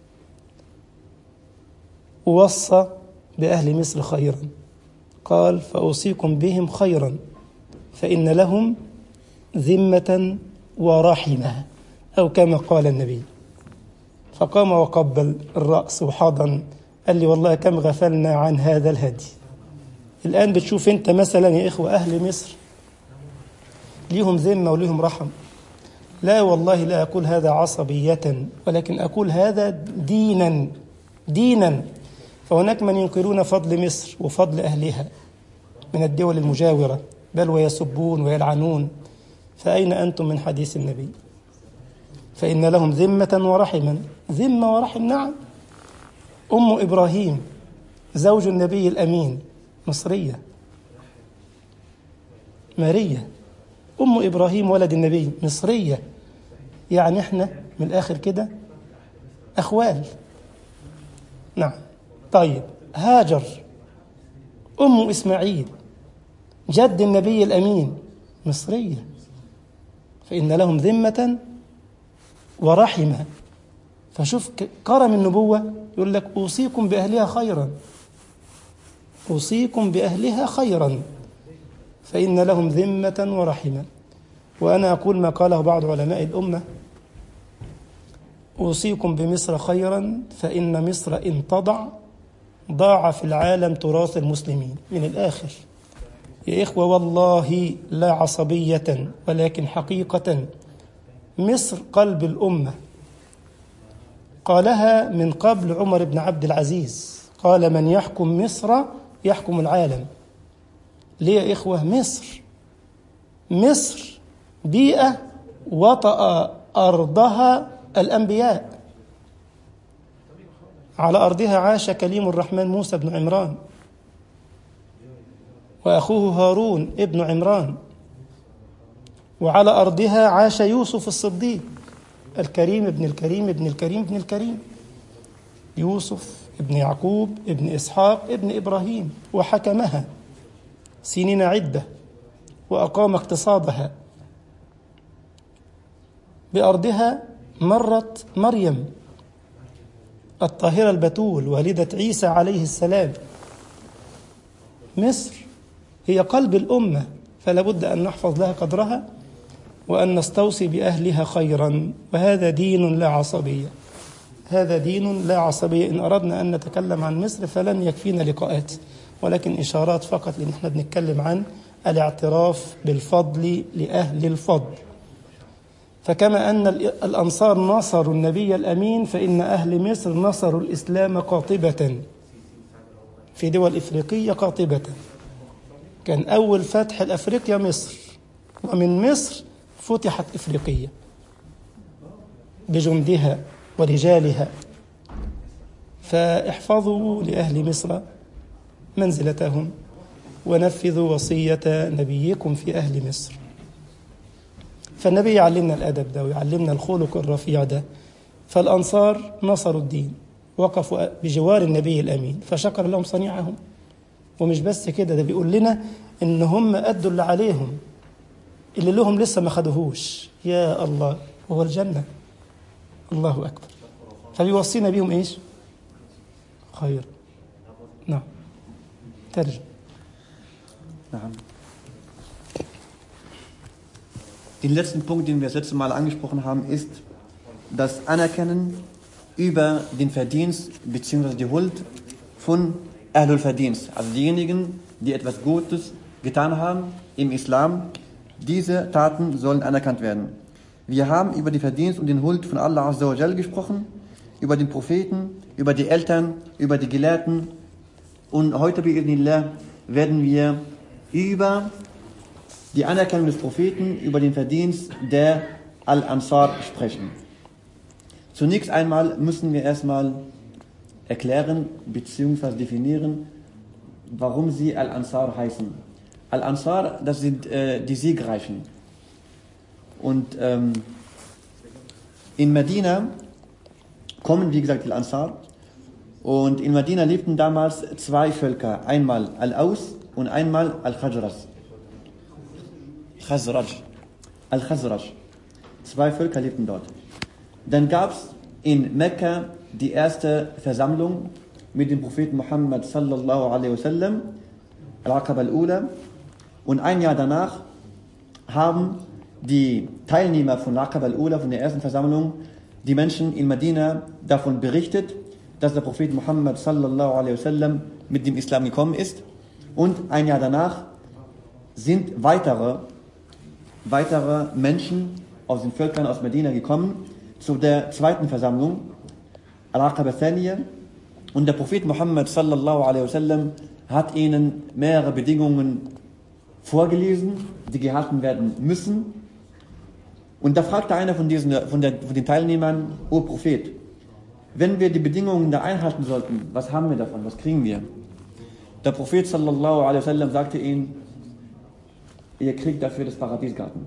S1: ووصى باهل مصر خيرا قال فاوصيكم بهم خيرا فان لهم ذمه ورحمه او كما قال النبي فقام وقبل الراس وحضن قال لي والله كم غفلنا عن هذا الهدي الآن بتشوف أنت مثلا يا إخوة أهل مصر ليهم ذمة وليهم رحم لا والله لا أقول هذا عصبية ولكن أقول هذا دينا دينا فهناك من ينكرون فضل مصر وفضل أهلها من الدول المجاورة بل ويسبون ويلعنون فأين أنتم من حديث النبي فإن لهم ذمة ورحما ذمة ورحم نعم أم إبراهيم زوج النبي الأمين مصرية مارية أم إبراهيم ولد النبي مصرية يعني إحنا من الآخر كده أخوال نعم طيب هاجر أم إسماعيل جد النبي الأمين مصرية فإن لهم ذمة ورحمة فشوف كرم النبوة يقول لك أوصيكم بأهلها خيرا أوصيكم بأهلها خيرا فإن لهم ذمة ورحمة وأنا أقول ما قاله بعض علماء الأمة أوصيكم بمصر خيرا فإن مصر إن تضع ضاع في العالم تراث المسلمين من الآخر يا إخوة والله لا عصبية ولكن حقيقة مصر قلب الأمة قالها من قبل عمر بن عبد العزيز قال من يحكم مصر يحكم العالم ليه يا إخوة مصر مصر بيئة وطأ أرضها الأنبياء على أرضها عاش كليم الرحمن موسى بن عمران وأخوه هارون ابن عمران وعلى أرضها عاش يوسف الصديق الكريم ابن الكريم ابن الكريم ابن الكريم يوسف ابن يعقوب ابن إسحاق ابن إبراهيم وحكمها سنين عدة وأقام اقتصادها بأرضها مرت مريم الطاهرة البتول والدة عيسى عليه السلام مصر هي قلب الأمة فلا بد أن نحفظ لها قدرها وأن نستوصي بأهلها خيرا وهذا دين لا عصبية هذا دين لا عصبية إن أردنا أن نتكلم عن مصر فلن يكفينا لقاءات ولكن إشارات فقط لأن احنا بنتكلم عن الاعتراف بالفضل لأهل الفضل فكما أن الأنصار نصروا النبي الأمين فإن أهل مصر نصروا الإسلام قاطبة في دول إفريقية قاطبة كان أول فتح لأفريقيا مصر ومن مصر فتحت إفريقية بجندها ورجالها فاحفظوا لأهل مصر منزلتهم ونفذوا وصية نبيكم في أهل مصر فالنبي يعلمنا الأدب ده ويعلمنا الخلق الرفيع ده فالأنصار نصروا الدين وقفوا بجوار النبي الأمين فشكر لهم صنيعهم ومش بس كده ده بيقول لنا إن هم أدوا اللي عليهم اللي لهم لسه ما خدوهوش يا الله هو الجنة الله أكبر فبيوصينا بيهم إيش خير نعم ترجم
S2: Aha. Den letzten Punkt, den wir das letzte Mal angesprochen haben, ist das Anerkennen über den Verdienst bzw. die Huld von Ahlul Verdienst. Also diejenigen, die etwas Gutes getan haben im Islam, diese Taten sollen anerkannt werden. Wir haben über die Verdienst und den Huld von Allah Azza wa Jal gesprochen, über den Propheten, über die Eltern, über die Gelehrten und heute bi'idnillah werden wir über die Anerkennung des Propheten, über den Verdienst der Al-Ansar sprechen. Zunächst einmal müssen wir erstmal erklären bzw. definieren, warum sie Al-Ansar heißen. Al-Ansar, das sind äh, die Siegreichen. Und ähm, in Medina kommen, wie gesagt, die Ansar. Und in Medina lebten damals zwei Völker. Einmal Al-Aus und einmal Al-Khajras. Khazraj. Al-Khazraj. Zwei Völker lebten dort. Dann gab es in Mekka die erste Versammlung mit dem Propheten Muhammad sallallahu alaihi wasallam, Al-Aqab al-Ula. Und ein Jahr danach haben die Teilnehmer von Aqab al-Ula, von der ersten Versammlung, die Menschen in Medina davon berichtet, dass der Prophet Muhammad sallallahu alaihi wasallam mit dem Islam gekommen ist. Und ein Jahr danach sind weitere, weitere Menschen aus den Völkern aus Medina gekommen zu der zweiten Versammlung, Al-Aqab al Und der Prophet Muhammad sallallahu alaihi wasallam hat ihnen mehrere Bedingungen vorgelesen, die gehalten werden müssen. Und da fragte einer von, diesen, von, der, von den Teilnehmern, O Prophet, wenn wir die Bedingungen da einhalten sollten, was haben wir davon, was kriegen wir? Der Prophet sallallahu alaihi wasallam sagte ihnen, ihr kriegt dafür das Paradiesgarten.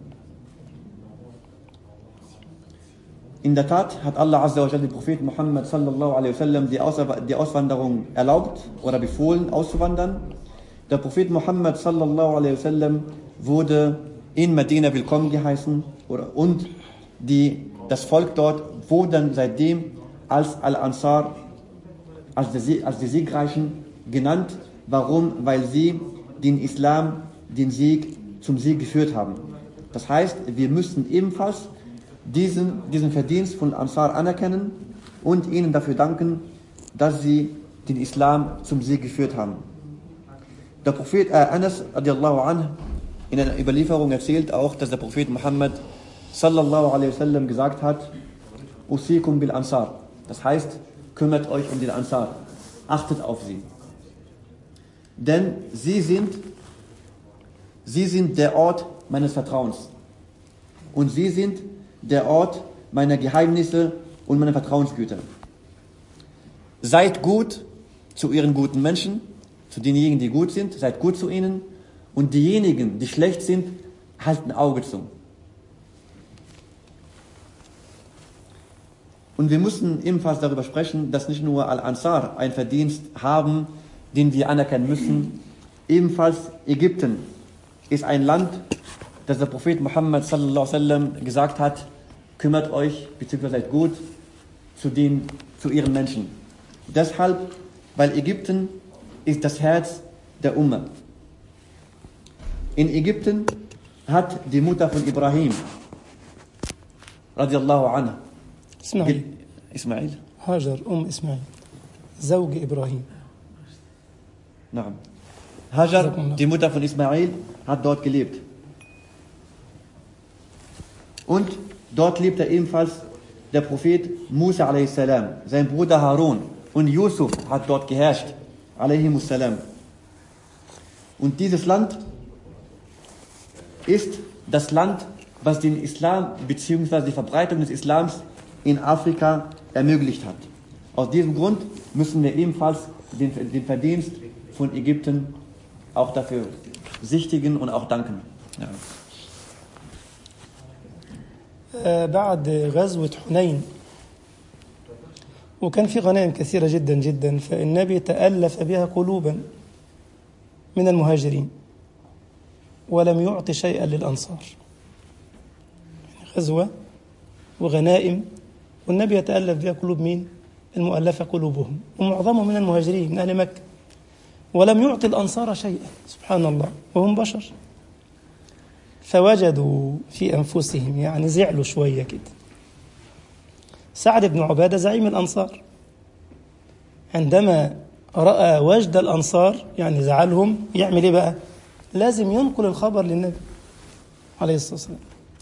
S2: In der Tat hat Allah Azza wa dem Propheten Muhammad sallallahu alaihi wasallam die, Aus die Auswanderung erlaubt oder befohlen auszuwandern. Der Prophet Muhammad sallallahu alaihi wasallam wurde in Medina willkommen geheißen oder, und die, das Volk dort wurde seitdem als Al-Ansar, als die, als die Siegreichen genannt. Warum? Weil sie den Islam, den Sieg zum Sieg geführt haben. Das heißt, wir müssen ebenfalls diesen, diesen Verdienst von Ansar anerkennen und ihnen dafür danken, dass sie den Islam zum Sieg geführt haben. Der Prophet äh, Anas radiallahu anh, in einer Überlieferung erzählt auch, dass der Prophet Muhammad sallallahu alaihi wasallam gesagt hat, Usikum bil Ansar. Das heißt, kümmert euch um den Ansar. Achtet auf sie. Denn sie sind, sie sind der Ort meines Vertrauens. Und sie sind der Ort meiner Geheimnisse und meiner Vertrauensgüter. Seid gut zu ihren guten Menschen, zu denjenigen, die gut sind, seid gut zu ihnen. Und diejenigen, die schlecht sind, halten Auge zu. Und wir müssen ebenfalls darüber sprechen, dass nicht nur Al-Ansar einen Verdienst haben, den wir anerkennen müssen. Ebenfalls Ägypten ist ein Land, das der Prophet Muhammad sallallahu alaihi wasallam gesagt hat, kümmert euch bzw. seid gut zu, den, zu ihren Menschen. Deshalb, weil Ägypten ist das Herz der Umma. In Ägypten hat die Mutter von Ibrahim, radiallahu anha,
S1: اسماعيل
S2: Ismail,
S1: هاجر أم إسماعيل زوج إبراهيم
S2: Naam. Hajar,
S1: Jazakumullah.
S2: die Mutter von Ismail, hat dort gelebt. Und dort lebte ebenfalls der Prophet Musa a.s., sein Bruder Harun. Und Yusuf hat dort geherrscht. a.s. Und dieses Land ist das Land, was den Islam bzw. die Verbreitung des Islams in Afrika ermöglicht hat. Aus diesem Grund müssen wir ebenfalls den, den Verdienst von Ägypten auch dafür sichtigen und auch danken. Ja.
S1: آه، بعد غزوة حنين وكان في غنائم كثيرة جدا جدا فالنبي تألف بها قلوبا من المهاجرين ولم يعط شيئا للأنصار يعني غزوة وغنائم والنبي يتألف بها قلوب مين؟ المؤلفة قلوبهم ومعظمهم من المهاجرين من أهل مكة ولم يعطي الأنصار شيئا سبحان الله وهم بشر فوجدوا في أنفسهم يعني زعلوا شوية كده سعد بن عبادة زعيم الأنصار عندما رأى وجد الأنصار يعني زعلهم يعمل إيه بقى لازم ينقل الخبر للنبي عليه الصلاة والسلام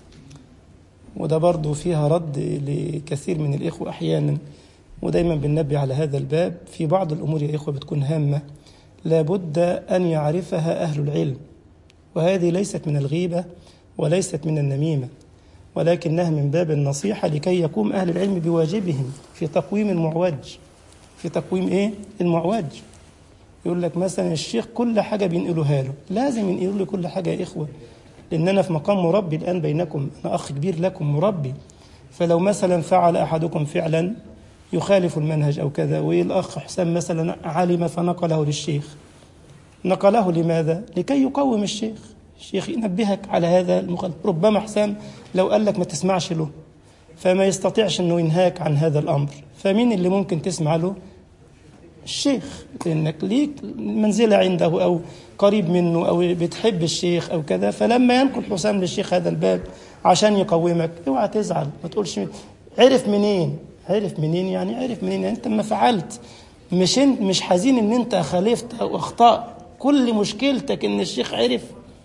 S1: وده برضو فيها رد لكثير من الإخوة أحيانا ودايما بننبه على هذا الباب في بعض الأمور يا إخوة بتكون هامة لابد أن يعرفها أهل العلم وهذه ليست من الغيبة وليست من النميمة ولكنها من باب النصيحة لكي يقوم أهل العلم بواجبهم في تقويم المعوج في تقويم إيه؟ المعوج يقول لك مثلا الشيخ كل حاجة بينقلوها له لازم ينقلوا لي كل حاجة يا إخوة لأن أنا في مقام مربي الآن بينكم أنا أخ كبير لكم مربي فلو مثلا فعل أحدكم فعلا يخالف المنهج أو كذا والأخ حسام مثلا علم فنقله للشيخ نقله لماذا؟ لكي يقوم الشيخ الشيخ ينبهك على هذا المخالف ربما حسام لو قال لك ما تسمعش له فما يستطيعش انه ينهاك عن هذا الامر فمين اللي ممكن تسمع له الشيخ لانك ليك منزله عنده او قريب منه او بتحب الشيخ او كذا فلما ينقل حسام للشيخ هذا الباب عشان يقومك اوعى تزعل ما تقولش عرف منين عرف منين يعني عرف منين يعني انت ما فعلت مش انت مش حزين ان انت خالفت او اخطات كل مشكلتك ان الشيخ عرف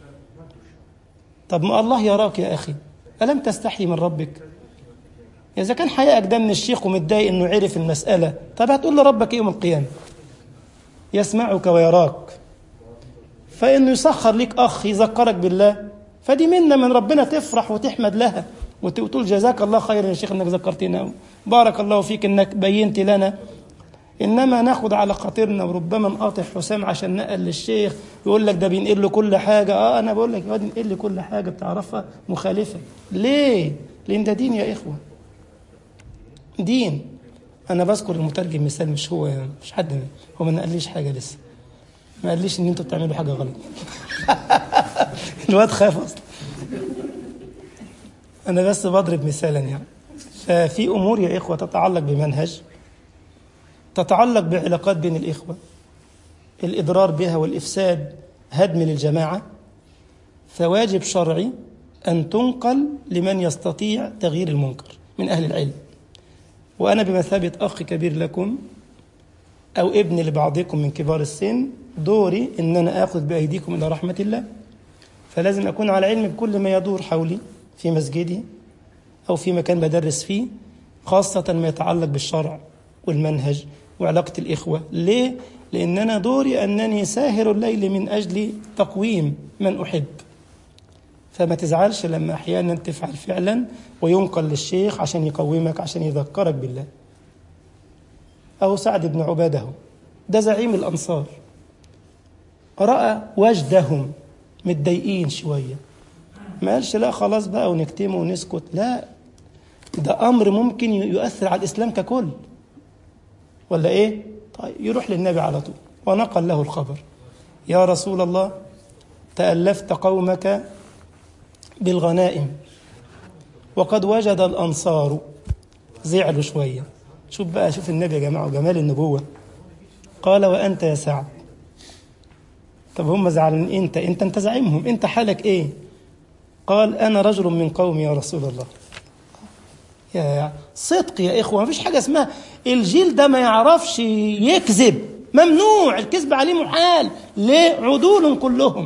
S1: طب ما الله يراك يا اخي الم تستحي من ربك اذا كان حيائك ده من الشيخ ومتضايق انه عرف المساله طب هتقول لربك يوم القيامه يسمعك ويراك فانه يسخر ليك اخ يذكرك بالله فدي منا من ربنا تفرح وتحمد لها وتقول جزاك الله خيرا يا شيخ انك ذكرتنا بارك الله فيك انك بينت لنا انما ناخد على خاطرنا وربما نقاطع حسام عشان نقل للشيخ يقول لك ده بينقل له كل حاجه اه انا بقول لك يا واد نقل لي كل حاجه بتعرفها مخالفه ليه؟ لان ده دين يا اخوه دين انا بذكر المترجم مثال مش هو مش حد هو ما نقليش حاجه لسه ما قاليش ان انتوا بتعملوا حاجه غلط الواد خاف اصلا انا بس بضرب مثالا يعني ففي امور يا اخوه تتعلق بمنهج تتعلق بعلاقات بين الإخوة الإضرار بها والإفساد هدم للجماعة فواجب شرعي أن تنقل لمن يستطيع تغيير المنكر من أهل العلم وأنا بمثابة أخ كبير لكم أو ابن لبعضكم من كبار السن دوري أن أنا آخذ بأيديكم إلى رحمة الله فلازم أكون على علم بكل ما يدور حولي في مسجدي أو في مكان بدرس فيه خاصة ما يتعلق بالشرع والمنهج وعلاقة الإخوة ليه؟ لأن أنا دوري أنني ساهر الليل من أجل تقويم من أحب فما تزعلش لما أحيانا تفعل فعلا وينقل للشيخ عشان يقومك عشان يذكرك بالله أو سعد بن عباده ده زعيم الأنصار رأى وجدهم متضايقين شوية ما قالش لا خلاص بقى ونكتمه ونسكت لا ده أمر ممكن يؤثر على الإسلام ككل ولا ايه طيب يروح للنبي على طول ونقل له الخبر يا رسول الله تألفت قومك بالغنائم وقد وجد الأنصار زعلوا شوية شوف بقى شوف النبي يا جماعة وجمال النبوة قال وأنت يا سعد طب هم زعلانين انت انت انت زعيمهم انت حالك ايه قال انا رجل من قومي يا رسول الله يا صدق يا اخوه مفيش حاجه اسمها الجيل ده ما يعرفش يكذب ممنوع الكذب عليه محال ليه عدول كلهم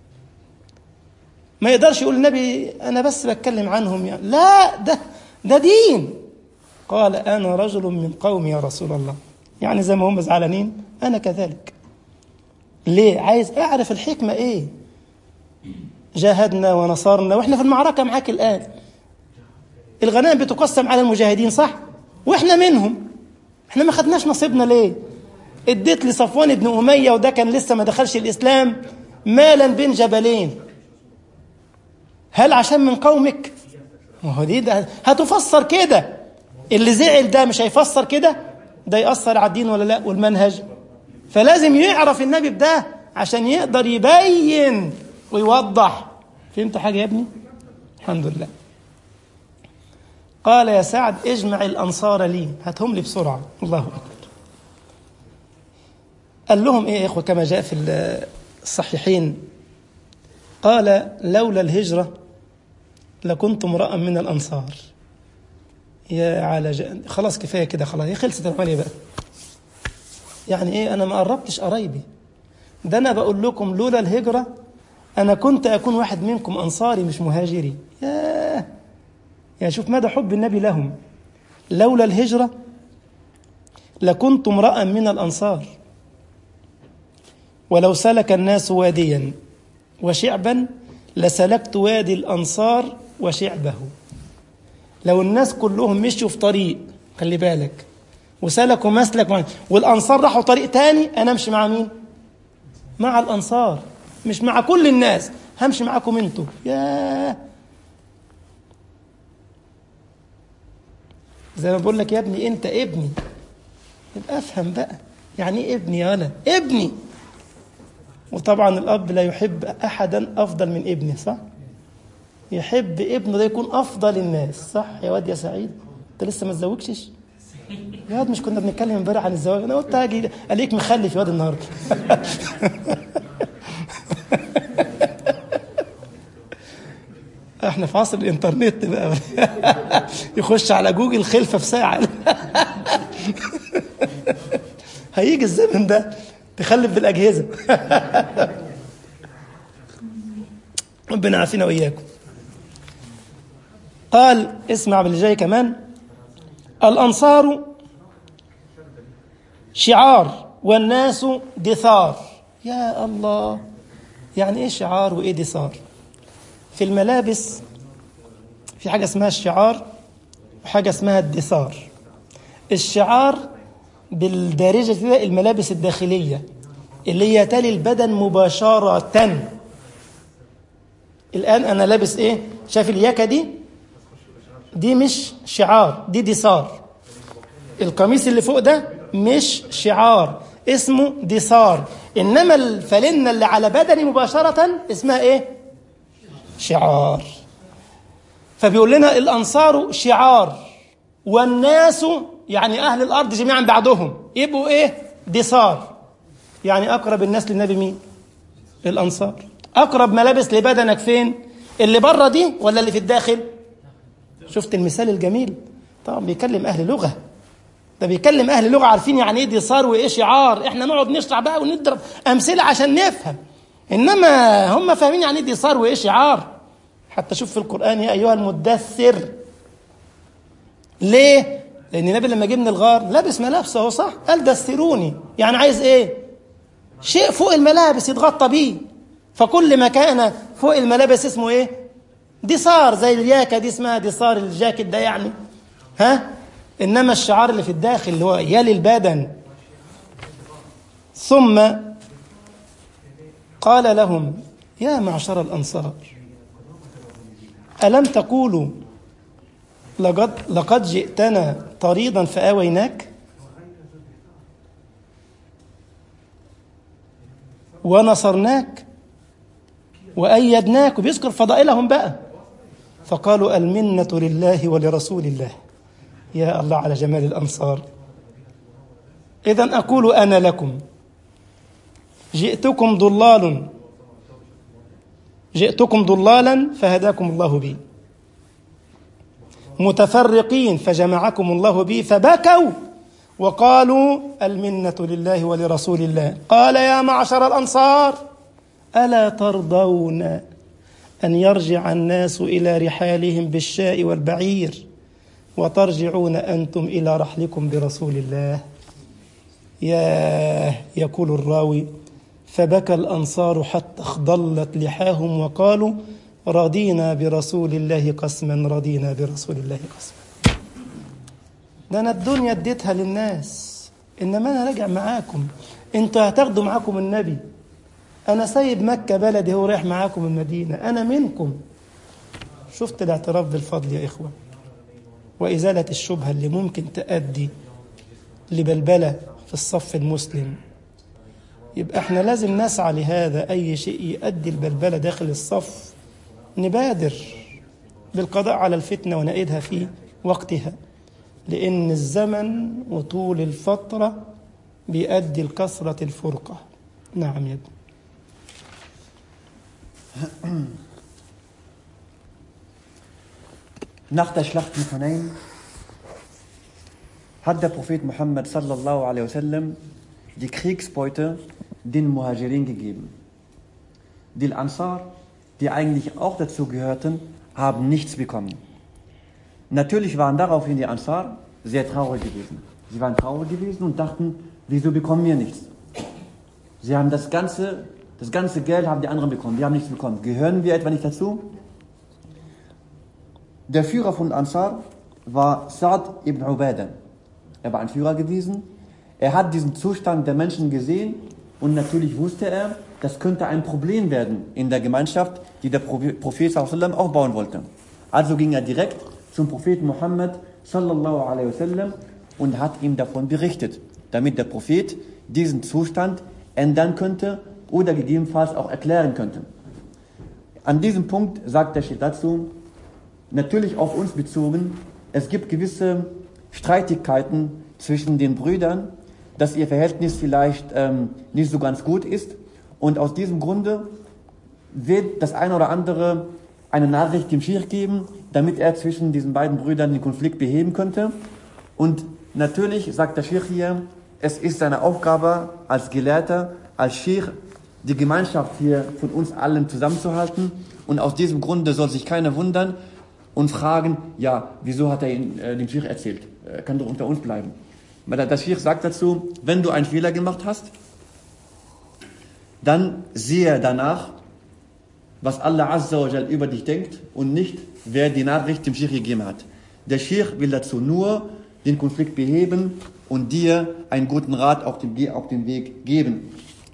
S1: ما يقدرش يقول النبي انا بس بتكلم عنهم يعني لا ده ده دين قال انا رجل من قومي يا رسول الله يعني زي ما هم زعلانين انا كذلك ليه عايز اعرف الحكمه ايه جاهدنا ونصرنا واحنا في المعركه معاك الان الغنائم بتقسم على المجاهدين صح واحنا منهم احنا ما خدناش نصيبنا ليه اديت لصفوان بن اميه وده كان لسه ما دخلش الاسلام مالا بين جبلين هل عشان من قومك ما هو دي ده هتفسر كده اللي زعل ده مش هيفسر كده ده يأثر على الدين ولا لا والمنهج فلازم يعرف النبي بده عشان يقدر يبين ويوضح فهمت حاجة يا ابني الحمد لله قال يا سعد اجمع الأنصار لي هاتهم لي بسرعة الله أكبر قال لهم ايه يا اخوه كما جاء في الصحيحين قال لولا الهجره لكنت امرأ من الانصار يا على ج... خلاص كفايه كده خلاص هي خلصت العمليه بقى يعني ايه انا ما قربتش قرايبي ده انا بقول لكم لولا الهجره انا كنت اكون واحد منكم انصاري مش مهاجري يا يا شوف مدى حب النبي لهم لولا الهجره لكنت امرأ من الانصار ولو سلك الناس واديا وشعبا لسلكت وادي الأنصار وشعبه لو الناس كلهم مشوا في طريق خلي بالك وسلكوا مسلك معين والأنصار راحوا طريق تاني أنا أمشي مع مين؟ مع الأنصار مش مع كل الناس همشي معاكم انتوا يا زي ما بقول لك يا ابني انت ابني يبقى افهم بقى يعني ايه ابني يا ولا ابني وطبعا الاب لا يحب احدا افضل من ابنه صح يحب ابنه ده يكون افضل الناس صح يا واد يا سعيد انت لسه ما اتزوجتش يا واد مش كنا بنتكلم امبارح عن الزواج انا قلت هاجي الاقيك مخلف يا واد النهارده احنا في عصر الانترنت بقى يخش على جوجل خلفه في ساعه هيجي الزمن ده تخلف بالاجهزه ربنا يعافينا واياكم قال اسمع باللي جاي كمان الانصار شعار والناس دثار يا الله يعني ايه شعار وايه دثار في الملابس في حاجه اسمها الشعار وحاجه اسمها الدثار الشعار بالدارجة كده الملابس الداخلية اللي هي تلي البدن مباشرة الآن أنا لابس إيه؟ شايف الياكة دي؟ دي مش شعار دي ديسار القميص اللي فوق ده مش شعار اسمه ديسار إنما الفالنة اللي على بدني مباشرة اسمها إيه؟ شعار فبيقول لنا الأنصار شعار والناس يعني أهل الأرض جميعا بعدهم يبقوا إيه؟ ديسار يعني أقرب الناس للنبي مين؟ الأنصار أقرب ملابس لبدنك فين؟ اللي بره دي ولا اللي في الداخل؟ شفت المثال الجميل؟ طبعا بيكلم أهل لغة ده بيكلم أهل لغة عارفين يعني إيه ديسار وإيه شعار إحنا نقعد نشرح بقى ونضرب أمثلة عشان نفهم إنما هم فاهمين يعني إيه ديسار وإيه شعار حتى شوف في القرآن يا أيها المدثر ليه؟ لأن النبي لما جه من الغار لابس ملابسه هو صح؟ قال دثروني يعني عايز إيه؟ شيء فوق الملابس يتغطى بيه فكل ما كان فوق الملابس اسمه إيه؟ ديسار زي الياكة دي اسمها ديسار الجاكيت ده يعني ها؟ إنما الشعار اللي في الداخل اللي هو يلي البدن ثم قال لهم يا معشر الأنصار ألم تقولوا لقد, لقد جئتنا طريدا فآويناك ونصرناك وأيدناك وبيذكر فضائلهم بقى فقالوا المنة لله ولرسول الله يا الله على جمال الأنصار إذا أقول أنا لكم جئتكم ضلال جئتكم ضلالا فهداكم الله بي متفرقين فجمعكم الله بي فبكوا وقالوا المنة لله ولرسول الله قال يا معشر الأنصار ألا ترضون أن يرجع الناس إلى رحالهم بالشاء والبعير وترجعون أنتم إلى رحلكم برسول الله ياه يقول الراوي فبكى الأنصار حتى اخضلت لحاهم وقالوا رضينا برسول الله قسما رضينا برسول الله قسما ده أنا الدنيا اديتها للناس إنما أنا راجع معاكم انتوا هتاخدوا معاكم النبي أنا سايب مكة بلدي هو رايح معاكم المدينة أنا منكم شفت الاعتراف بالفضل يا إخوة وإزالة الشبهة اللي ممكن تؤدي لبلبلة في الصف المسلم يبقى احنا لازم نسعى لهذا أي شيء يؤدي البلبلة داخل الصف نبادر بالقضاء على الفتنة ونعيدها في وقتها لأن الزمن وطول الفترة بيؤدي لكثرة الفرقة نعم يا ابني
S2: Nach der Schlacht von Hunayn hat der Prophet Muhammad sallallahu alaihi wasallam die Kriegsbeute den Muhajirin gegeben. Die Ansar, die eigentlich auch dazu gehörten, haben nichts bekommen. Natürlich waren daraufhin die Ansar sehr traurig gewesen. Sie waren traurig gewesen und dachten, wieso bekommen wir nichts? Sie haben das ganze, das ganze Geld haben die anderen bekommen, wir haben nichts bekommen. Gehören wir etwa nicht dazu? Der Führer von Ansar war Sa'd ibn Ubadah. Er war ein Führer gewesen. Er hat diesen Zustand der Menschen gesehen und natürlich wusste er, das könnte ein Problem werden in der Gemeinschaft, die der Prophet sallam aufbauen wollte. Also ging er direkt zum Propheten Muhammad sallallahu alaihi wasallam und hat ihm davon berichtet, damit der Prophet diesen Zustand ändern könnte oder gegebenenfalls auch erklären könnte. An diesem Punkt sagt der Sheikh dazu, natürlich auf uns bezogen, es gibt gewisse Streitigkeiten zwischen den Brüdern, dass ihr Verhältnis vielleicht ähm, nicht so ganz gut ist. Und aus diesem Grunde wird das eine oder andere eine Nachricht dem Schirch geben, damit er zwischen diesen beiden Brüdern den Konflikt beheben könnte. Und natürlich sagt der Schirch hier, es ist seine Aufgabe als Gelehrter, als Schirch, die Gemeinschaft hier von uns allen zusammenzuhalten. Und aus diesem Grunde soll sich keiner wundern und fragen, ja, wieso hat er ihn, äh, den Schirch erzählt? Er kann doch unter uns bleiben. Weil der Schirch sagt dazu, wenn du einen Fehler gemacht hast, dann sehe danach, was Allah Azza wa Jal über dich denkt und nicht, wer die Nachricht dem Schirch gegeben hat. Der Schirch will dazu nur den Konflikt beheben und dir einen guten Rat auf den, auf den Weg geben.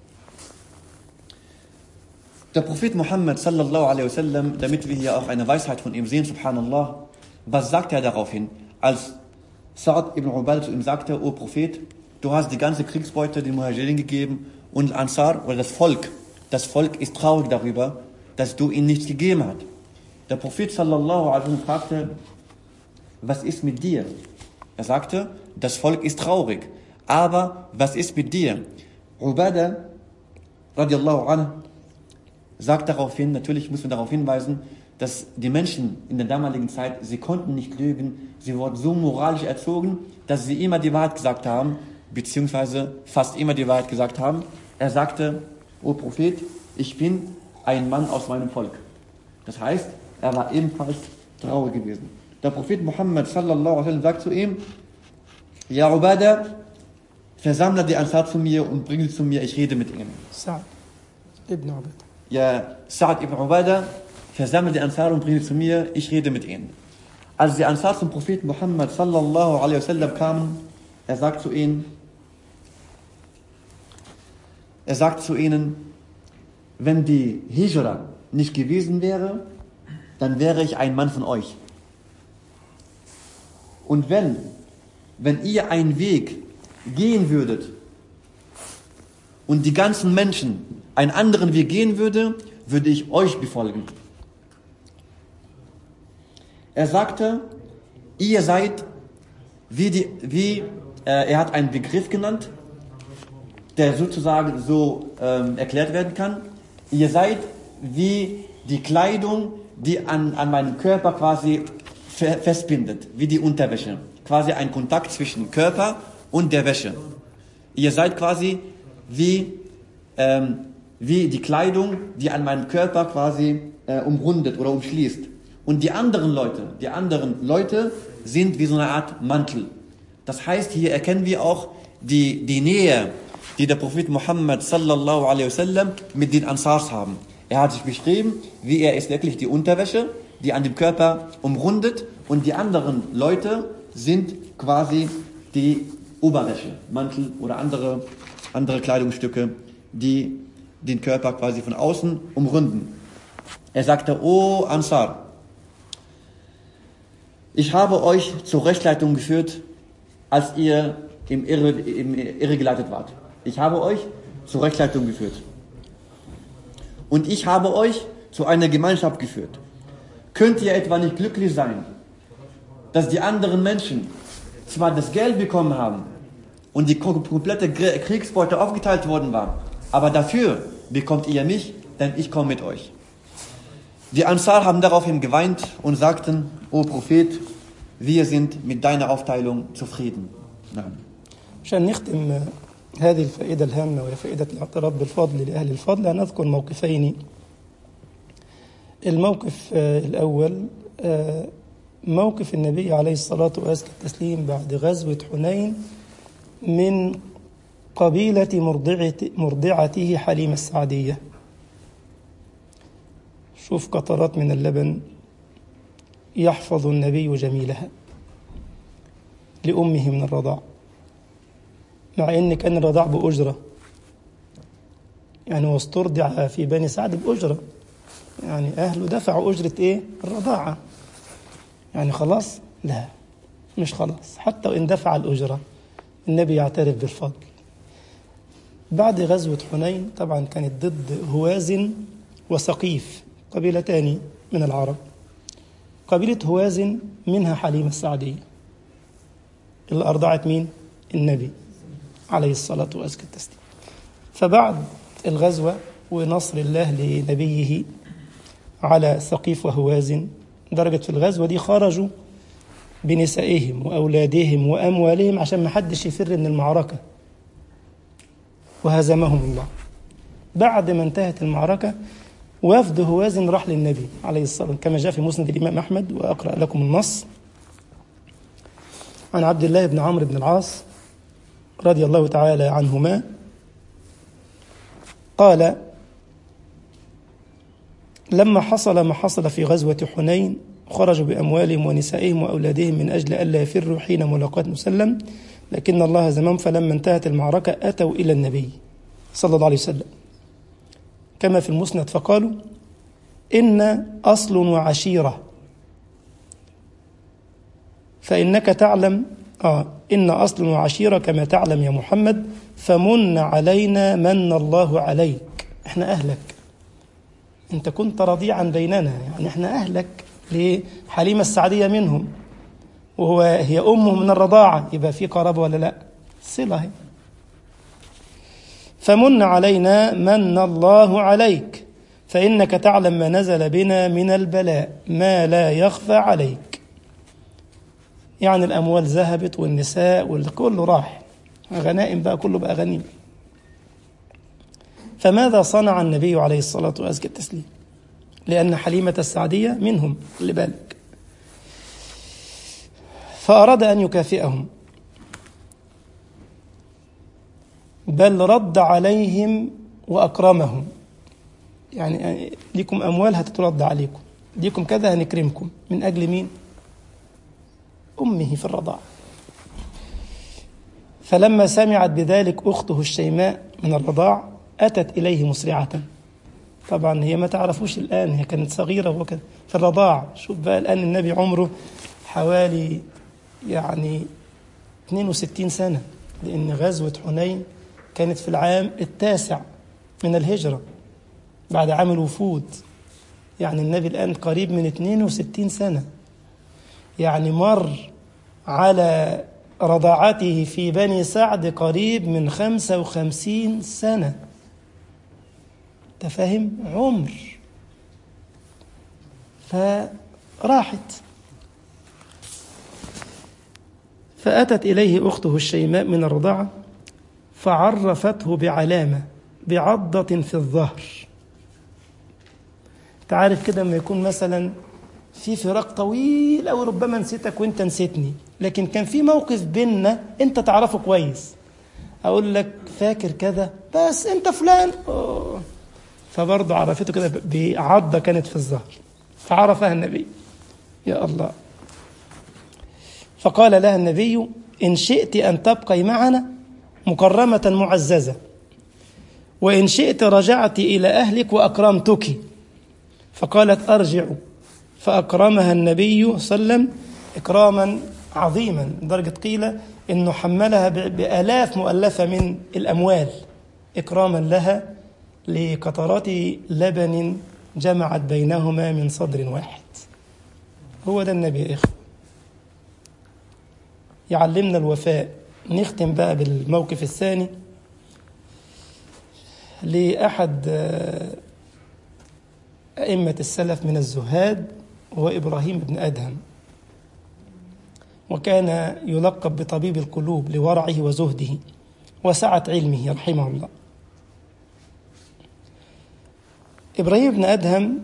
S2: Der Prophet Muhammad sallallahu alaihi wasallam, damit wir hier auch eine Weisheit von ihm sehen, subhanallah, was sagt er daraufhin? Als Sa'ad ibn Ubal zu ihm sagte, O Prophet, du hast die ganze Kriegsbeute den Muhajirin gegeben und Ansar oder das Volk, das Volk ist traurig darüber, dass du ihnen nichts gegeben hast. Der Prophet sallallahu alaihi wasallam fragte, was ist mit dir? Er sagte, das Volk ist traurig, aber was ist mit dir? Ubadah radiallahu anhu sagt daraufhin, natürlich muss man darauf hinweisen, dass die Menschen in der damaligen Zeit, sie konnten nicht lügen, sie wurden so moralisch erzogen, dass sie immer die Wahrheit gesagt haben, beziehungsweise fast immer die Wahrheit gesagt haben. Er sagte, O Prophet, ich bin ein Mann aus meinem Volk. Das heißt, er war ebenfalls traurig gewesen. Der Prophet Muhammad sallallahu alaihi wasallam sagt zu ihm, Ja Ubada, versammle die Ansar zu mir und bringe sie zu mir, ich rede mit ihnen.
S1: Sa'd ibn Ubadah.
S2: Ja, Sa'd ibn Ubadah, versammle die Ansar und bringe sie zu mir, ich rede mit ihnen. Als die Ansar zum Propheten Muhammad sallallahu alaihi wasallam kamen, er sagt zu ihnen, er sagt zu ihnen, wenn die Hijra nicht gewesen wäre, dann wäre ich ein Mann von euch. Und wenn, wenn ihr einen Weg gehen würdet und die ganzen Menschen einen anderen Weg gehen würde, würde ich euch befolgen. Er sagte, ihr seid wie die, wie, äh, er hat einen Begriff genannt, der sozusagen so ähm, erklärt werden kann. Ihr seid wie die Kleidung, die an, an meinem Körper quasi fe festbindet, wie die Unterwäsche. Quasi ein Kontakt zwischen Körper und der Wäsche. Ihr seid quasi wie, ähm, wie die Kleidung, die an meinem Körper quasi äh, umrundet oder umschließt. Und die anderen Leute, die anderen Leute sind wie so eine Art Mantel. Das heißt, hier erkennen wir auch die, die Nähe, die der Prophet Muhammad sallallahu alaihi wasallam mit den Ansars haben. Er hat sich beschrieben, wie er ist wirklich die Unterwäsche, die an dem Körper umrundet und die anderen Leute sind quasi die Oberwäsche, Mantel oder andere, andere Kleidungsstücke, die den Körper quasi von außen umrunden. Er sagte, O Ansar, ich habe euch zur Rechtleitung geführt, als ihr im Irre, im Irre geleitet wart. Ich habe euch zur Rechtleitung geführt. Und ich habe euch zu einer Gemeinschaft geführt. Könnt ihr etwa nicht glücklich sein, dass die anderen Menschen zwar das Geld bekommen haben und die komplette Kriegsbeute aufgeteilt worden war, aber dafür bekommt ihr mich, denn ich komme mit euch. Die Ansar haben daraufhin geweint und sagten, O Prophet, wir sind mit deiner Aufteilung zufrieden. Nein.
S1: عشان نختم هذه الفائدة الهامة وهي فائدة الاعتراف بالفضل لأهل الفضل هنذكر موقفين الموقف الأول موقف النبي عليه الصلاة وأزكى التسليم بعد غزوة حنين من قبيلة مرضعة مرضعته حليمة السعدية شوف قطرات من اللبن يحفظ النبي جميلها لأمه من الرضاع مع ان كان الرضاع باجره يعني واسترضع في بني سعد باجره يعني اهله دفعوا اجره ايه الرضاعه يعني خلاص لا مش خلاص حتى وان دفع الاجره النبي يعترف بالفضل بعد غزوة حنين طبعا كانت ضد هوازن وسقيف قبيلتان من العرب قبيلة هوازن منها حليمة السعدية اللي أرضعت مين؟ النبي عليه الصلاة وأزكى التسليم فبعد الغزوة ونصر الله لنبيه على سقيف وهوازن درجة في الغزوة دي خرجوا بنسائهم وأولادهم وأموالهم عشان ما حدش يفر من المعركة وهزمهم الله بعد ما انتهت المعركة وفد هوازن راح للنبي عليه الصلاة والسلام كما جاء في مسند الإمام أحمد وأقرأ لكم النص عن عبد الله بن عمرو بن العاص رضي الله تعالى عنهما قال لما حصل ما حصل في غزوة حنين خرجوا بأموالهم ونسائهم وأولادهم من أجل ألا يفروا حين ملاقاة مسلم لكن الله زمام فلما انتهت المعركة أتوا إلى النبي صلى الله عليه وسلم كما في المسند فقالوا إن أصل وعشيرة فإنك تعلم آه إن أصل وعشيرة كما تعلم يا محمد فمن علينا من الله عليك إحنا أهلك أنت كنت رضيعا بيننا يعني إحنا أهلك لحليمة السعدية منهم وهو هي أمه من الرضاعة يبقى في قرابة ولا لا صلة هي فمن علينا من الله عليك فإنك تعلم ما نزل بنا من البلاء ما لا يخفى عليك يعني الأموال ذهبت والنساء والكل راح غنائم بقى كله بقى غنيم فماذا صنع النبي عليه الصلاة وأزكى التسليم لأن حليمة السعدية منهم اللي بالك فأراد أن يكافئهم بل رد عليهم وأكرمهم يعني ليكم أموال هتترد عليكم ليكم كذا هنكرمكم من أجل مين أمه في الرضاعة فلما سمعت بذلك أخته الشيماء من الرضاع أتت إليه مسرعة طبعا هي ما تعرفوش الآن هي كانت صغيرة وهو كان في الرضاع شوف بقى الآن النبي عمره حوالي يعني 62 سنة لأن غزوة حنين كانت في العام التاسع من الهجرة بعد عام الوفود يعني النبي الآن قريب من 62 سنة يعني مر على رضاعته في بني سعد قريب من خمسة وخمسين سنة تفهم عمر فراحت فأتت إليه أخته الشيماء من الرضاعة فعرفته بعلامة بعضة في الظهر تعرف كده لما يكون مثلا في فراق طويل أو ربما نسيتك وانت نسيتني لكن كان في موقف بيننا انت تعرفه كويس اقول لك فاكر كذا بس انت فلان أوه. فبرضه عرفته كده بعضة كانت في الظهر فعرفها النبي يا الله فقال لها النبي إن شئت أن تبقي معنا مكرمة معززة وإن شئت رجعت إلى أهلك وأكرمتك فقالت أرجع فأكرمها النبي صلى الله عليه وسلم إكراما عظيما لدرجة قيل إنه حملها بآلاف مؤلفة من الأموال إكراما لها لقطرات لبن جمعت بينهما من صدر واحد هو ده النبي يا إخوة يعلمنا الوفاء نختم بقى بالموقف الثاني لأحد أئمة السلف من الزهاد هو إبراهيم بن أدهم وكان يلقب بطبيب القلوب لورعه وزهده وسعة علمه رحمه الله إبراهيم بن أدهم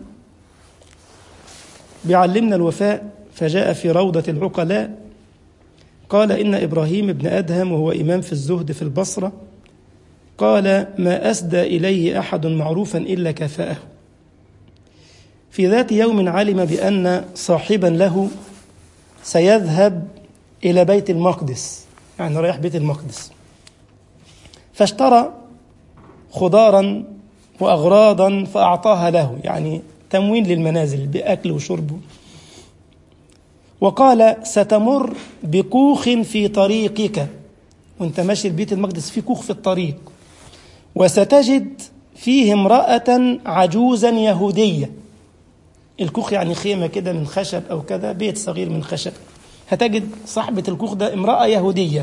S1: بيعلمنا الوفاء فجاء في روضة العقلاء قال إن إبراهيم بن أدهم وهو إمام في الزهد في البصرة قال ما أسدى إليه أحد معروفا إلا كفاءه في ذات يوم علم بأن صاحبا له سيذهب إلى بيت المقدس يعني رايح بيت المقدس فاشترى خضارا وأغراضا فأعطاها له يعني تموين للمنازل بأكل وشرب وقال ستمر بكوخ في طريقك وانت ماشي البيت المقدس في كوخ في الطريق وستجد فيه امرأة عجوزا يهودية الكوخ يعني خيمة كده من خشب أو كذا بيت صغير من خشب هتجد صاحبة الكوخ ده امرأة يهودية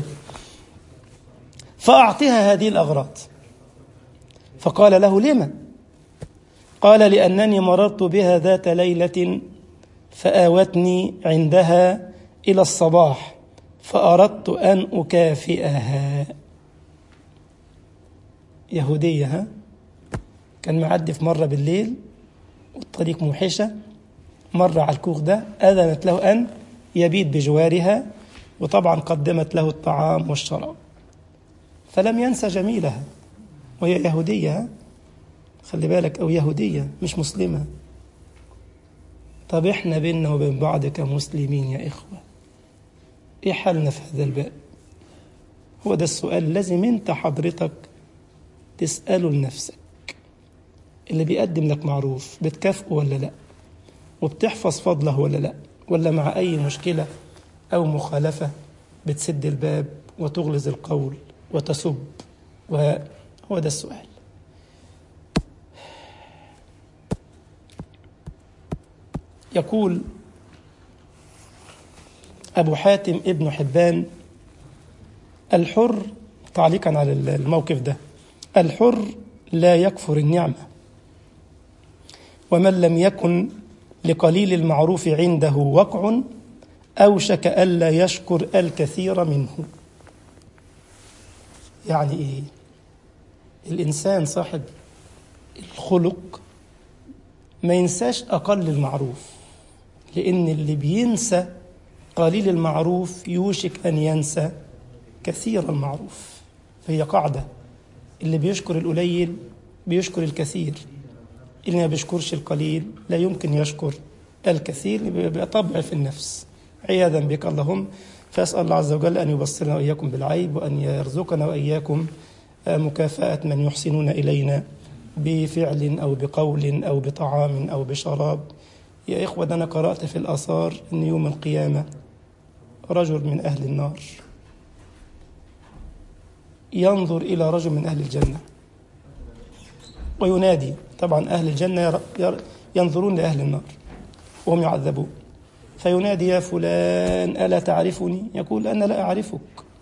S1: فأعطها هذه الأغراض فقال له لما قال لأنني مررت بها ذات ليلة فآوتني عندها إلى الصباح فأردت أن أكافئها يهودية ها كان معدي في مرة بالليل والطريق موحشة مر على الكوخ ده أذنت له أن يبيت بجوارها وطبعا قدمت له الطعام والشراب فلم ينسى جميلها وهي يهودية خلي بالك أو يهودية مش مسلمة طب احنا بيننا وبين بعض كمسلمين يا إخوة ايه حالنا في هذا الباب هو ده السؤال لازم انت حضرتك تسأله لنفسك اللي بيقدم لك معروف بتكافئه ولا لا وبتحفظ فضله ولا لا ولا مع أي مشكلة أو مخالفة بتسد الباب وتغلظ القول وتسب وهو ده السؤال يقول أبو حاتم ابن حبان الحر تعليقا على الموقف ده الحر لا يكفر النعمة ومن لم يكن لقليل المعروف عنده وقع أوشك ألا يشكر الكثير منه يعني إيه الإنسان صاحب الخلق ما ينساش أقل المعروف لأن اللي بينسى قليل المعروف يوشك أن ينسى كثير المعروف فهي قاعدة اللي بيشكر القليل بيشكر الكثير اللي ما بيشكرش القليل لا يمكن يشكر الكثير بيبقى طبع في النفس عياذا بك اللهم فأسأل الله عز وجل أن يبصرنا وإياكم بالعيب وأن يرزقنا وإياكم مكافأة من يحسنون إلينا بفعل أو بقول أو بطعام أو بشراب يا إخوة أنا قرأت في الآثار أن يوم القيامة رجل من أهل النار ينظر إلى رجل من أهل الجنة وينادي طبعا أهل الجنة ينظرون لأهل النار وهم يعذبون فينادي يا فلان ألا تعرفني يقول أنا لا أعرفك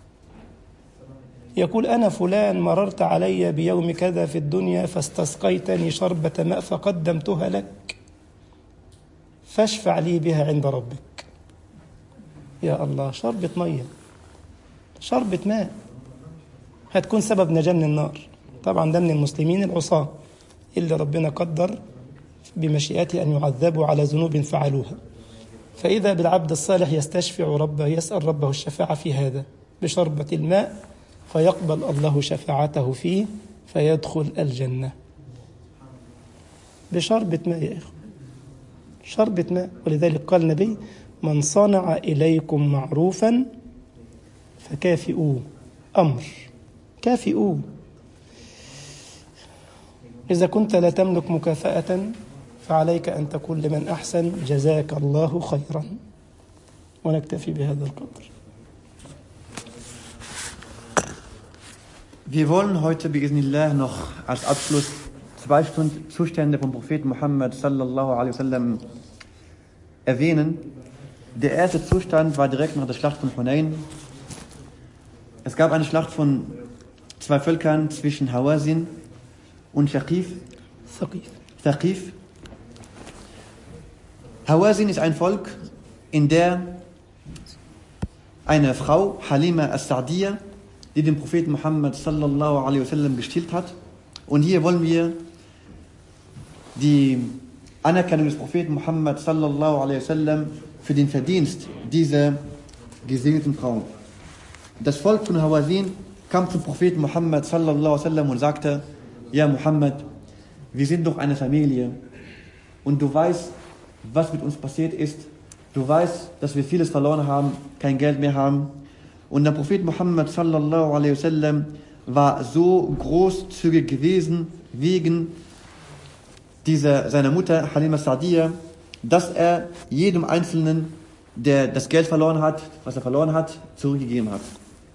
S1: يقول أنا فلان مررت علي بيوم كذا في الدنيا فاستسقيتني شربة ماء فقدمتها لك فاشفع لي بها عند ربك يا الله شربة مية شربة ماء هتكون سبب نجاة من النار طبعا ده من المسلمين العصاة اللي ربنا قدر بمشيئته أن يعذبوا على ذنوب فعلوها فإذا بالعبد الصالح يستشفع ربه يسأل ربه الشفاعة في هذا بشربة الماء فيقبل الله شفاعته فيه فيدخل الجنة بشربة ماء يا إخوة شربة ماء ولذلك قال النبي من صنع إليكم معروفا فكافئوه أمر كافئوه إذا كنت لا تملك مكافأة فعليك أن تقول لمن أحسن جزاك الله خيرا ونكتفي بهذا القدر
S2: Wir wollen heute biiznillah noch als Abschluss zwei Stunden Zustände vom Propheten Muhammad sallallahu alaihi wasallam erwähnen. Der erste Zustand war direkt nach der Schlacht von Hunayn. Es gab eine Schlacht von zwei Völkern zwischen Hawazin und Shaqif,
S1: ثقيف
S2: Thaqif. Hawazin ist ein Volk, in der eine Frau, Halima as-Sa'diyah, die den Propheten Muhammad sallallahu alaihi wasallam gestillt hat. Und hier wollen wir die Anerkennung des Propheten Muhammad sallallahu alaihi wasallam für den Verdienst dieser gesegneten Frau. Das Volk von Hawazin kam zum Propheten Muhammad sallallahu alaihi wasallam und sagte, ja Muhammad, wir sind doch eine Familie und du weißt, was mit uns passiert ist. Du weißt, dass wir vieles verloren haben, kein Geld mehr haben. Und der Prophet Muhammad sallallahu alaihi wasallam war so großzügig gewesen wegen dieser, seiner Mutter Halima Sa'diyah, dass er jedem Einzelnen, der das Geld verloren hat, was er verloren hat, zurückgegeben hat.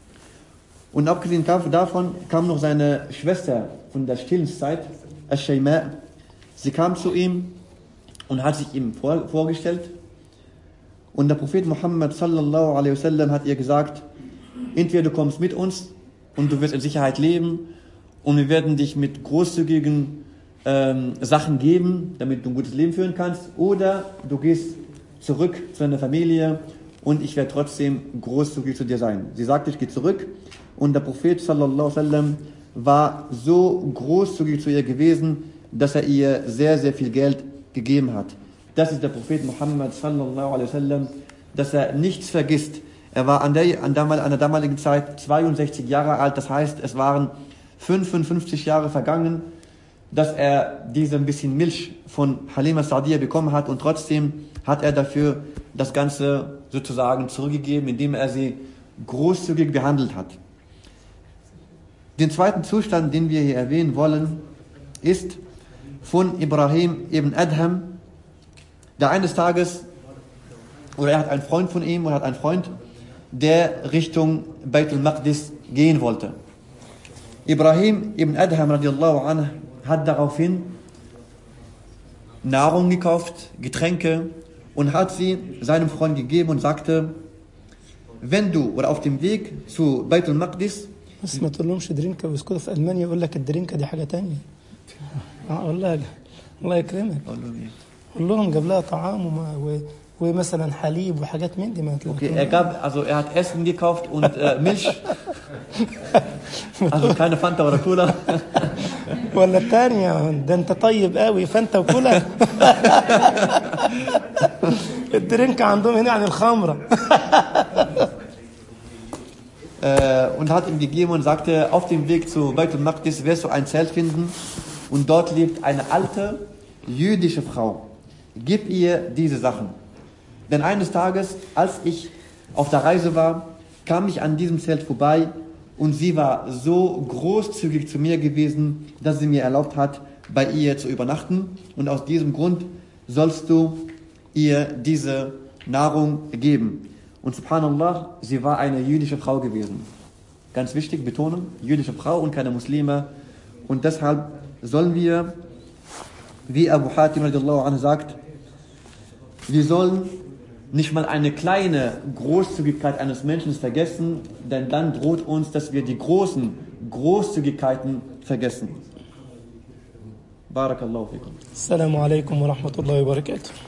S2: Und abgesehen davon kam noch seine Schwester von der Stillenzeit, Ash-Shayma. Sie kam zu ihm und hat sich ihm vor, vorgestellt. Und der Prophet Muhammad sallallahu alaihi wasallam hat ihr gesagt, entweder du kommst mit uns und du wirst in Sicherheit leben und wir werden dich mit großzügigen ähm, Sachen geben, damit du ein gutes Leben führen kannst, oder du gehst zurück zu deiner Familie und ich werde trotzdem großzügig zu dir sein. Sie sagte, ich gehe zurück und der Prophet sallallahu alaihi wasallam war so großzügig zu ihr gewesen, dass er ihr sehr, sehr viel Geld gegeben hat. Das ist der Prophet Muhammad sallallahu alaihi wasallam, dass er nichts vergisst. Er war an der, an, damal, an der damaligen Zeit 62 Jahre alt, das heißt, es waren 55 Jahre vergangen, dass er diese ein bisschen Milch von Halima Sa'diyah bekommen hat und trotzdem hat er dafür das Ganze sozusagen zurückgegeben, indem er sie großzügig behandelt hat. Den zweiten Zustand, den wir hier erwähnen wollen, ist von Ibrahim ibn Adham, der eines Tages, oder er hat einen Freund von ihm, oder hat einen Freund, der Richtung Beitul Maqdis gehen wollte. Ibrahim ibn Adham radiallahu anhu hat daraufhin Nahrung gekauft, Getränke und hat sie seinem Freund gegeben und sagte, wenn du oder auf dem Weg zu Beitul Maqdis
S1: بس ما تقولهمش درينكا ويسكتوا في المانيا يقول لك الدرينكا دي حاجه تانية اقول لها الله يكرمك قول لهم جاب لها طعام وما و... ومثلا حليب وحاجات من دي ما
S2: Okay, er gab, also er hat Essen gekauft und äh, Milch. Also keine Fanta oder Cola.
S1: ولا الثانية ده انت طيب قوي فانت وكلها الدرينكا عندهم هنا عن الخمرة
S2: Äh, und hat ihm gegeben und sagte, auf dem Weg zu Beitul Maqdis wirst du ein Zelt finden und dort lebt eine alte jüdische Frau. Gib ihr diese Sachen. Denn eines Tages, als ich auf der Reise war, kam ich an diesem Zelt vorbei und sie war so großzügig zu mir gewesen, dass sie mir erlaubt hat, bei ihr zu übernachten. Und aus diesem Grund sollst du ihr diese Nahrung geben. Und subhanallah, sie war eine jüdische Frau gewesen. Ganz wichtig, betonen, jüdische Frau und keine Muslime. Und deshalb sollen wir, wie Abu Hatim radiallahu anhu sagt, wir sollen nicht mal eine kleine Großzügigkeit eines Menschen vergessen, denn dann droht uns, dass wir die großen Großzügigkeiten vergessen. Barakallahu fikum.
S1: السلام عليكم ورحمة الله وبركاته